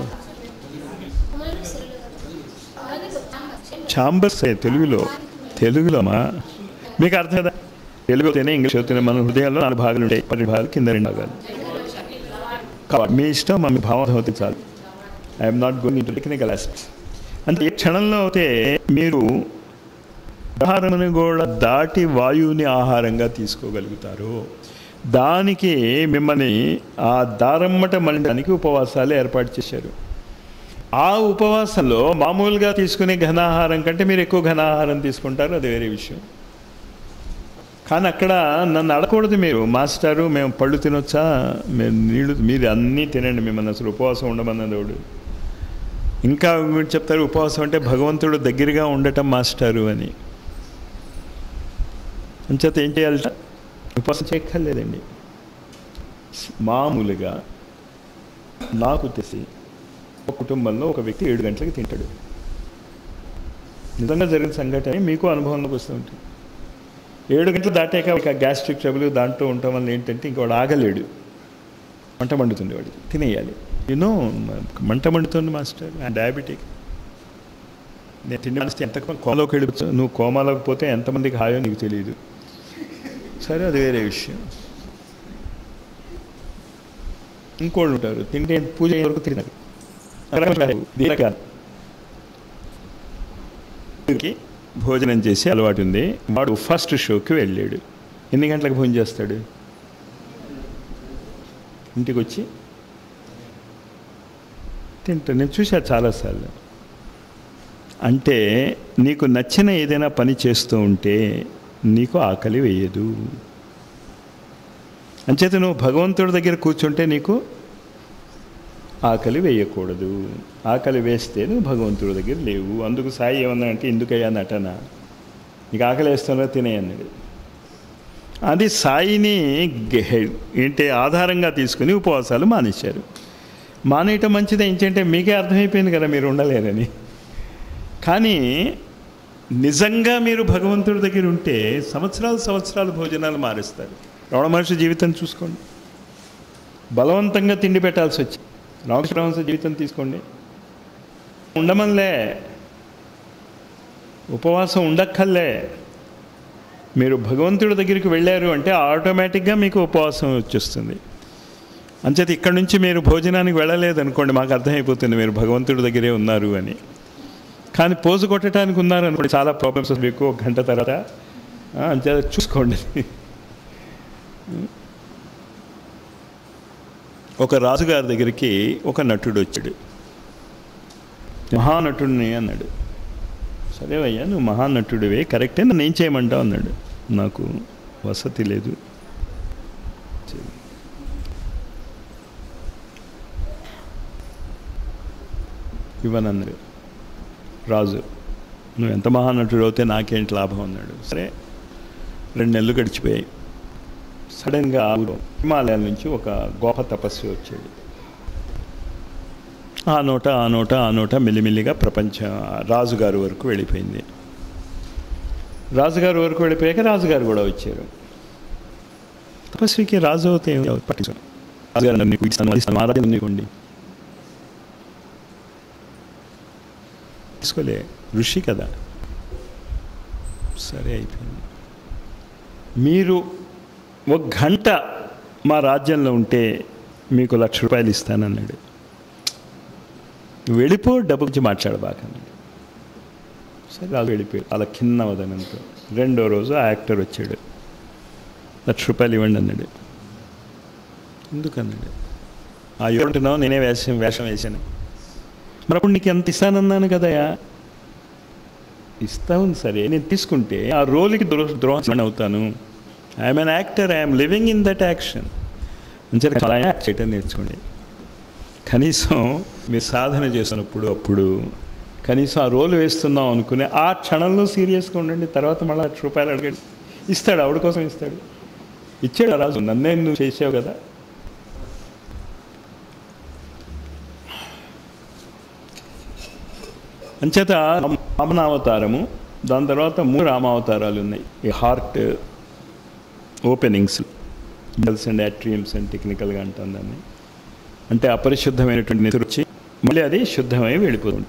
ఛాంబర్స్ తెలుగులో తెలుగులోమా మీకు అర్థం కదా తెలుగు అవుతేనే ఇంగ్లీష్ అవుతేనే మన హృదయాల్లో నాలుగు భాగాలు ఉంటాయి పది భాగాలు కింద రెండు భాగాలు కాబట్టి మీ ఇష్టం మా మీ భావం అవుతే చాలు I'm not going in technical aspects అంటే ఏ క్షణంలో అయితే మీరు ఆహారమును కూడా దాటి వాయువుని ఆహారంగా తీసుకోగలుగుతారు దానికి మిమ్మల్ని ఆ దారమ్మట మళ్ళడానికి ఉపవాసాలు ఏర్పాటు చేశారు ఆ ఉపవాసంలో మామూలుగా తీసుకునే ఘనాహారం కంటే మీరు ఎక్కువ ఘనాహారం తీసుకుంటారు అది వేరే విషయం కానీ అక్కడ నన్ను అడగకూడదు మీరు మాస్టారు మేము పళ్ళు తినొచ్చా మేము నీళ్ళు మీరు అన్నీ తినండి మిమ్మల్ని అసలు ఉపవాసం ఉండమన్నది వాడు ఇంకా మీరు చెప్తారు ఉపవాసం అంటే భగవంతుడు దగ్గరగా ఉండటం మాస్టారు అని అంచేత ఏం చేయాలి ఉపవాసం చేయక్కర్లేదండి మామూలుగా నాకు తెలిసి ఒక కుటుంబంలో ఒక వ్యక్తి ఏడు గంటలకి తింటాడు నిజంగా జరిగిన సంఘటన మీకు అనుభవంలోకి వస్తూ ఉంటుంది ఏడు గంటలు దాటాక ఒక గ్యాస్ట్రిక్ ట్రబుల్ దాంట్లో ఉండటం వల్ల ఏంటంటే ఇంక వాడు ఆగలేడు మంట మండుతుంది వాడికి తినేయాలి యూనో మంట మండుతుంది మాస్టర్ డయాబెటిక్ నేను తిండి మనిషి ఎంత కోమలోకి వెళ్ళిపోవచ్చు నువ్వు కోమాలోకి పోతే ఎంతమందికి హాయో నీకు తెలియదు సరే అది వేరే విషయం ఇంకోళ్ళు ఉంటారు తింటే పూజ అయ్యే వరకు తిన్నారు దీనకాలం భోజనం చేసి అలవాటు ఉంది వాడు ఫస్ట్ షోకి వెళ్ళాడు ఎన్ని గంటలకు భోజనం చేస్తాడు ఇంటికి వచ్చి తింటాడు నేను చూశాను చాలాసార్లు అంటే నీకు నచ్చిన ఏదైనా పని చేస్తూ ఉంటే నీకు ఆకలి వేయదు అంచేత నువ్వు భగవంతుడి దగ్గర కూర్చుంటే నీకు ఆకలి వేయకూడదు ఆకలి వేస్తే నువ్వు భగవంతుడి దగ్గర లేవు అందుకు సాయి ఏమన్నా అంటే ఎందుకయ్యా నటన నీకు ఆకలి వేస్తున్నా తినే అన్నాడు అది సాయిని గె- ఏంటి ఆధారంగా తీసుకుని ఉపవాసాలు మానేశారు మానేయటం మంచిదే ఏంటంటే మీకే అర్థమైపోయింది కదా మీరు ఉండలేరని కానీ నిజంగా మీరు భగవంతుడి దగ్గర ఉంటే సంవత్సరాలు సంవత్సరాలు భోజనాలు మారుస్తారు రమణ మహర్షి జీవితం చూసుకోండి బలవంతంగా తిండి పెట్టాల్సి వచ్చి రామకృష్ణ జీవితం తీసుకోండి ఉండమనిలే ఉపవాసం ఉండక్కర్లే మీరు భగవంతుడి దగ్గరికి వెళ్ళారు అంటే ఆటోమేటిక్గా మీకు ఉపవాసం వచ్చేస్తుంది అంచేత ఇక్కడి నుంచి మీరు భోజనానికి వెళ్ళలేదు అనుకోండి మాకు అర్థమైపోతుంది మీరు భగవంతుడి దగ్గరే ఉన్నారు అని కానీ పోజు కొట్టడానికి ఉన్నారు అనుకోండి చాలా ప్రాబ్లమ్స్ మీకు ఒక గంట తర్వాత ఆ, అంచేత చూసుకోండి ఒక రాజుగారి దగ్గరికి ఒక నటుడు వచ్చాడు మహానటుడిని అన్నాడు సరే అయ్యా నువ్వు మహానటుడివే కరెక్టే నన్ను ఏం చేయమంటావు అన్నాడు నాకు వసతి లేదు ఇవ్వనన్నాడు రాజు నువ్వు ఎంత మహానటుడు అవుతే నాకేంటి లాభం అన్నాడు సరే రెండు నెలలు గడిచిపోయాయి సడన్గా ఆ ఊరు హిమాలయాల నుంచి ఒక గొప్ప తపస్వి వచ్చాడు ఆ నోట ఆ నోట ఆ నోట మెల్లిమెల్లిగా ప్రపంచ రాజుగారి వరకు వెళ్ళిపోయింది రాజుగారి వరకు వెళ్ళిపోయాక రాజుగారు కూడా వచ్చారు తపస్వికి రాజు అవుతే పట్టించాను రాజుగారు నన్ను నీకు ఇస్తాను, అది ఇస్తాను, ఆరాధన నీకోండి తీసుకోలే ఋషి కదా సరే అయిపోయింది మీరు ఒక గంట మా రాజ్యంలో ఉంటే మీకు లక్ష రూపాయలు ఇస్తానన్నాడు వెళ్ళిపో డబ్బు గురించి మాట్లాడబాకన్నాడు సరే రాజు వెళ్ళిపోయాడు అలా కింద వదనంతో రెండో రోజు ఆ యాక్టర్ వచ్చాడు లక్ష రూపాయలు ఇవ్వండి అన్నాడు ఎందుకన్నాడు ఆ ఇవ్వంటున్నావు నేనే వేషం వేషం వేశాను మరి అప్పుడు నీకు ఎంత ఇస్తానన్నాను కదయా ఇస్తాను సరే నేను తీసుకుంటే ఆ రోల్కి ద్రో ద్రోహం అవుతాను I'm an actor I'm living in that action మంచిగా చాలా యాక్ట్ చేయటం నేర్చుకోండి కనీసం మీరు సాధన చేసినప్పుడు అప్పుడు కనీసం ఆ రోల్ వేస్తున్నాం అనుకునే ఆ క్షణంలో సీరియస్గా ఉండండి తర్వాత మళ్ళీ లక్ష రూపాయలు అడగండి ఇస్తాడు ఆవిడ కోసం ఇస్తాడు ఇచ్చాడు ఆ రాజు నన్నే నువ్వు చేసావు కదా అంచేత రామనావతారము దాని తర్వాత మూడు రామావతారాలు ఉన్నాయి ఈ heart openings bells and atriums and టెక్నికల్గా అంటాం దాన్ని అంటే అపరిశుద్ధమైనటువంటి నిధులు వచ్చి మళ్ళీ అది శుద్ధమై వెళ్ళిపోతుంది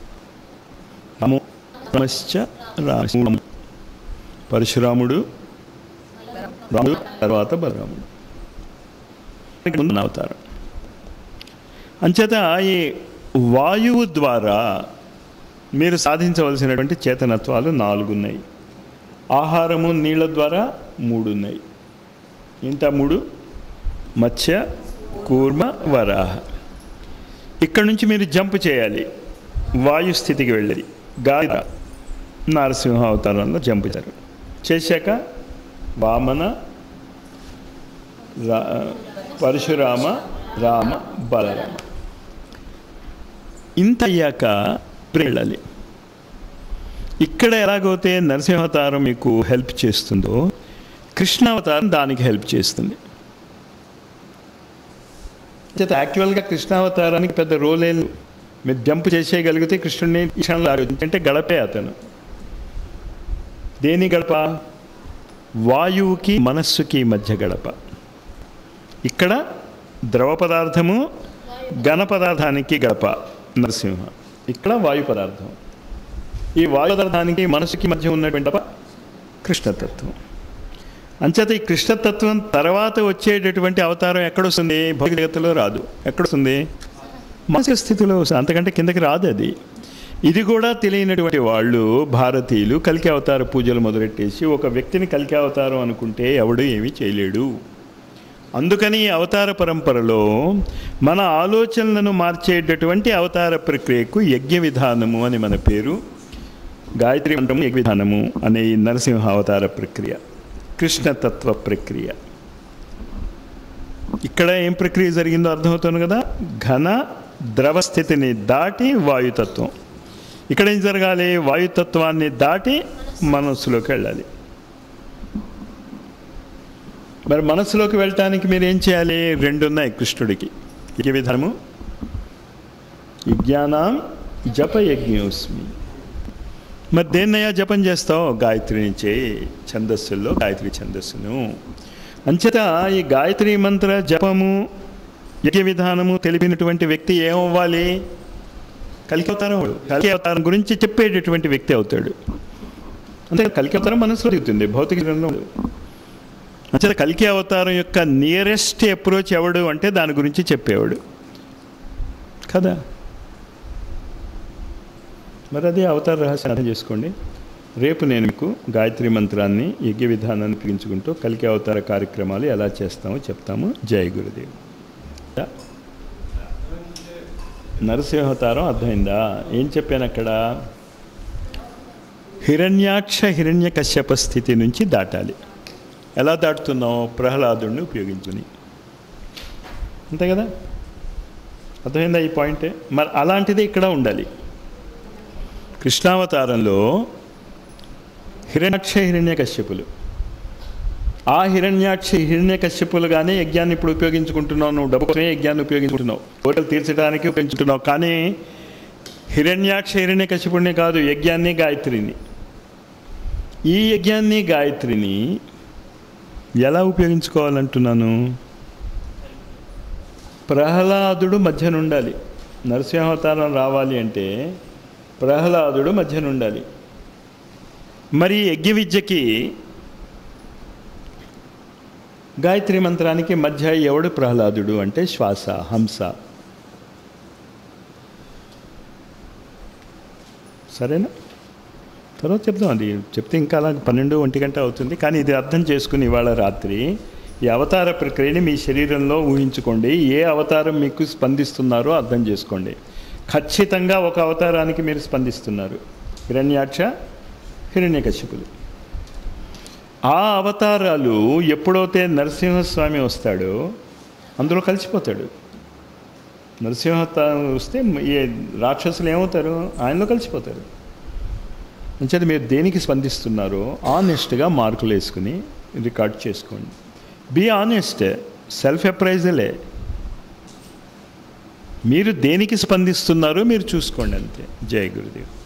రాము రామశ్చ రాము పరశురాముడు రాముడు తర్వాత బలరాముడు ఇక్కడ ముందు అవతారం అంచేత ఈ వాయువు ద్వారా మీరు సాధించవలసినటువంటి చేతనత్వాలు నాలుగు ఉన్నాయి ఆహారము నీళ్ళ ద్వారా మూడు ఉన్నాయి ఇంత మూడు మత్స్య కూర్మ వరాహ ఇక్కడ నుంచి మీరు జంప్ చేయాలి వాయు స్థితికి వెళ్ళి గాలి నరసింహ అవతారంలో జంప్ చేశారు చేశాక వామన రా పరశురామ రామ బలరామ ఇంత అయ్యాక వెళ్ళాలి ఇక్కడ ఎలాగైతే నరసింహావతారం మీకు హెల్ప్ చేస్తుందో కృష్ణావతారం దానికి హెల్ప్ చేస్తుంది చేత యాక్చువల్గా కృష్ణావతారానికి పెద్ద రోల్ ఏం లేదు. మీరు జంప్ చేసేయగలిగితే కృష్ణుడిని ఈశాన్యంలో ఆరోగ్యం అంటే గడపే అతను దేని గడప వాయువుకి మనస్సుకి మధ్య గడప ఇక్కడ ద్రవ పదార్థము ఘన పదార్థానికి గడప నరసింహ ఇక్కడ వాయు పదార్థం ఈ వాయు పదార్థానికి మనసుకి మధ్య ఉన్నటువంటి గడప కృష్ణతత్వం అంచేత ఈ కృష్ణతత్వం తర్వాత వచ్చేటటువంటి అవతారం ఎక్కడొస్తుంది భౌతిక జగత్తులో రాదు ఎక్కడొస్తుంది మానసిక స్థితిలో వస్తుంది అంతకంటే కిందకి రాదు అది ఇది కూడా తెలియనటువంటి వాళ్ళు భారతీయులు కలికి అవతార పూజలు మొదలెట్టేసి ఒక వ్యక్తిని కలికి అవతారం అనుకుంటే ఎవడు ఏమీ చేయలేడు అందుకని ఈ అవతార పరంపరలో మన ఆలోచనలను మార్చేటటువంటి అవతార ప్రక్రియకు యజ్ఞ విధానము అని మన పేరు గాయత్రి మంత్రము యజ్ఞ విధానము అనే ఈ నరసింహ అవతార ప్రక్రియ కృష్ణతత్వ ప్రక్రియ ఇక్కడ ఏం ప్రక్రియ జరిగిందో అర్థమవుతుంది కదా ఘన ద్రవ స్థితిని దాటి వాయుతత్వం ఇక్కడ ఏం జరగాలి వాయుతత్వాన్ని దాటి మనస్సులోకి వెళ్ళాలి మరి మనస్సులోకి వెళ్ళటానికి మీరు ఏం చేయాలి రెండు ఉన్నాయి కృష్ణుడికి ఈ విధానము యజ్ఞానం జప యజ్ఞోస్మి మరి దేన్నయ్యా జపం చేస్తావు గాయత్రిని చేయి ఛందస్సుల్లో గాయత్రి ఛందస్సును అంచేత ఈ గాయత్రి మంత్ర జపము యజ్ఞ విధానము తెలిపినటువంటి వ్యక్తి ఏమవ్వాలి కలికి అవతారం వాడు. కలికి అవతారం గురించి చెప్పేటటువంటి వ్యక్తి అవుతాడు అంతే కలికి అవతారం మనసులో దిగుతుంది భౌతిక జీవనంలో ఉండదు. అంచేత కలికి అవతారం యొక్క నియరెస్ట్ అప్రోచ్ ఎవడు అంటే దాని గురించి చెప్పేవాడు కదా మరి అది అవతార రహస్యం అర్థం చేసుకోండి రేపు నేను మీకు గాయత్రి మంత్రాన్ని యజ్ఞ విధానాన్ని పిలించుకుంటూ కలికి అవతార కార్యక్రమాలు ఎలా చేస్తామో చెప్తాము జయ గురుదేవ్ నరసింహావతారం అర్థమైందా ఏం చెప్పాను అక్కడ హిరణ్యాక్ష హిరణ్య కశ్యప స్థితి నుంచి దాటాలి ఎలా దాటుతున్నావు ప్రహ్లాదుడిని ఉపయోగించుని అంతే కదా అర్థమైందా ఈ పాయింటే మరి అలాంటిది ఇక్కడ ఉండాలి కృష్ణావతారంలో హిరణ్యాక్ష హిరణ్య కశ్యపులు ఆ హిరణ్యాక్ష హిరణ్య కశ్యపులుగానే యజ్ఞాన్ని ఇప్పుడు ఉపయోగించుకుంటున్నావు నువ్వు డబ్బు కోసమే యజ్ఞాన్ని ఉపయోగించుకుంటున్నావు కోటలు తీర్చడానికి ఉపయోగించుకుంటున్నావు కానీ హిరణ్యాక్ష హిరణ్య కశ్యపుడిని కాదు యజ్ఞాన్ని గాయత్రిని ఈ యజ్ఞాన్ని గాయత్రిని ఎలా ఉపయోగించుకోవాలంటున్నాను ప్రహ్లాదుడు మధ్యన ఉండాలి నరసింహావతారం రావాలి అంటే ప్రహ్లాదుడు మధ్యన ఉండాలి మరి యజ్ఞ విద్యకి గాయత్రి మంత్రానికి మధ్య ఎవడు ప్రహ్లాదుడు అంటే శ్వాస హంస సరేనా తర్వాత చెప్దాం అది చెప్తే ఇంకా అలా పన్నెండు ఒంటి గంట అవుతుంది కానీ ఇది అర్థం చేసుకుని ఇవాళ రాత్రి ఈ అవతార ప్రక్రియని మీ శరీరంలో ఊహించుకోండి ఏ అవతారం మీకు స్పందిస్తున్నారో అర్థం చేసుకోండి ఖచ్చితంగా ఒక అవతారానికి మీరు స్పందిస్తున్నారు హిరణ్యాక్ష హిరణ్యకశ్యపులు ఆ అవతారాలు ఎప్పుడైతే నరసింహస్వామి వస్తాడో అందులో కలిసిపోతాడు నరసింహవతారం వస్తే ఏ రాక్షసులు ఏమవుతారు ఆయనలో కలిసిపోతారు అంచేది మీరు దేనికి స్పందిస్తున్నారో ఆనెస్ట్గా మార్కులు వేసుకుని రికార్డ్ చేసుకోండి బీ ఆనెస్ట్ సెల్ఫ్ అప్రైజలే మీరు దేనికి స్పందిస్తున్నారో మీరు చూసుకోండి అంతే జయ గురుదేవ్